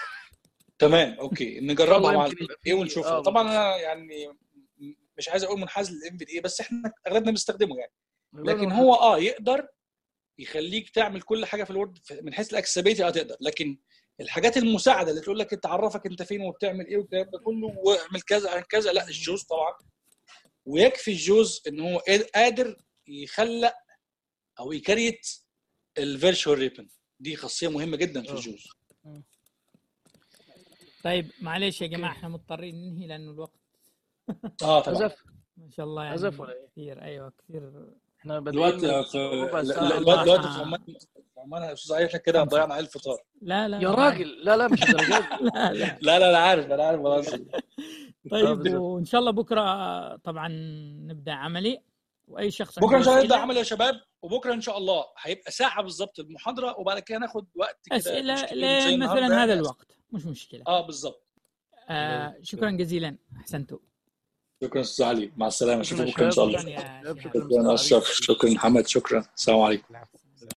تمام اوكي ان شاء الله نجربها مع يمكن الام يبقى ايه في ونشوفها اه طبعا بالظبط انا يعني م- مش عايز اقول منحاز للام في دي بس احنا اغلبنا بنستخدمه يعني اغلبنا لكن بنحب هو اه يقدر يخليك تعمل كل حاجه في الوورد في- من حيث الاكسسبيلتي اه تقدر لكن الحاجات المساعده اللي تقول لك تعرفك انت فين وبتعمل ايه والكلام ده كله واعمل كذا عن كذا لا الجوز طبعا ويكفي الجوز ان هو قاد- قادر يخلق او يكريت الفيرتشوال ريبن دي خاصيه مهمه جدا في الجوز طيب معلش يا جماعه احنا مضطرين ننهي لانه الوقت اه طبعا عزف ما شاء الله يعني عزف ولا إيه؟ كثير ايوه كثير احنا بادئين دلوقتي في ربع لا- ساعة لا- ولا دلوقتي حاجة. في عمان في عمان يا استاذ علي احنا كده ضيعنا عليه الفطار لا لا يا ما- راجل لا لا مش الدرجات دي. لا لا لا لا انا عارف انا عارف بهزر. طيب وان شاء الله بكره طبعا نبدا عملي واي شخص بكره ان شاء الله نبدا أسئلة- عمل يا شباب وبكره ان شاء الله هيبقى ساعه بالظبط المحاضره وبعد كده ناخد وقت كده اسئله مش كتير زي لين النهاردة مثلا هذا يعني. الوقت مش مشكله اه بالظبط آه شكرا جزيلا احسنتوا شكرا استاذ علي مع السلامه شكرا اشوفك بكره ان شاء الله شكرا يا شكرا شكرا اشرف شكرا محمد شكرا السلام عليكم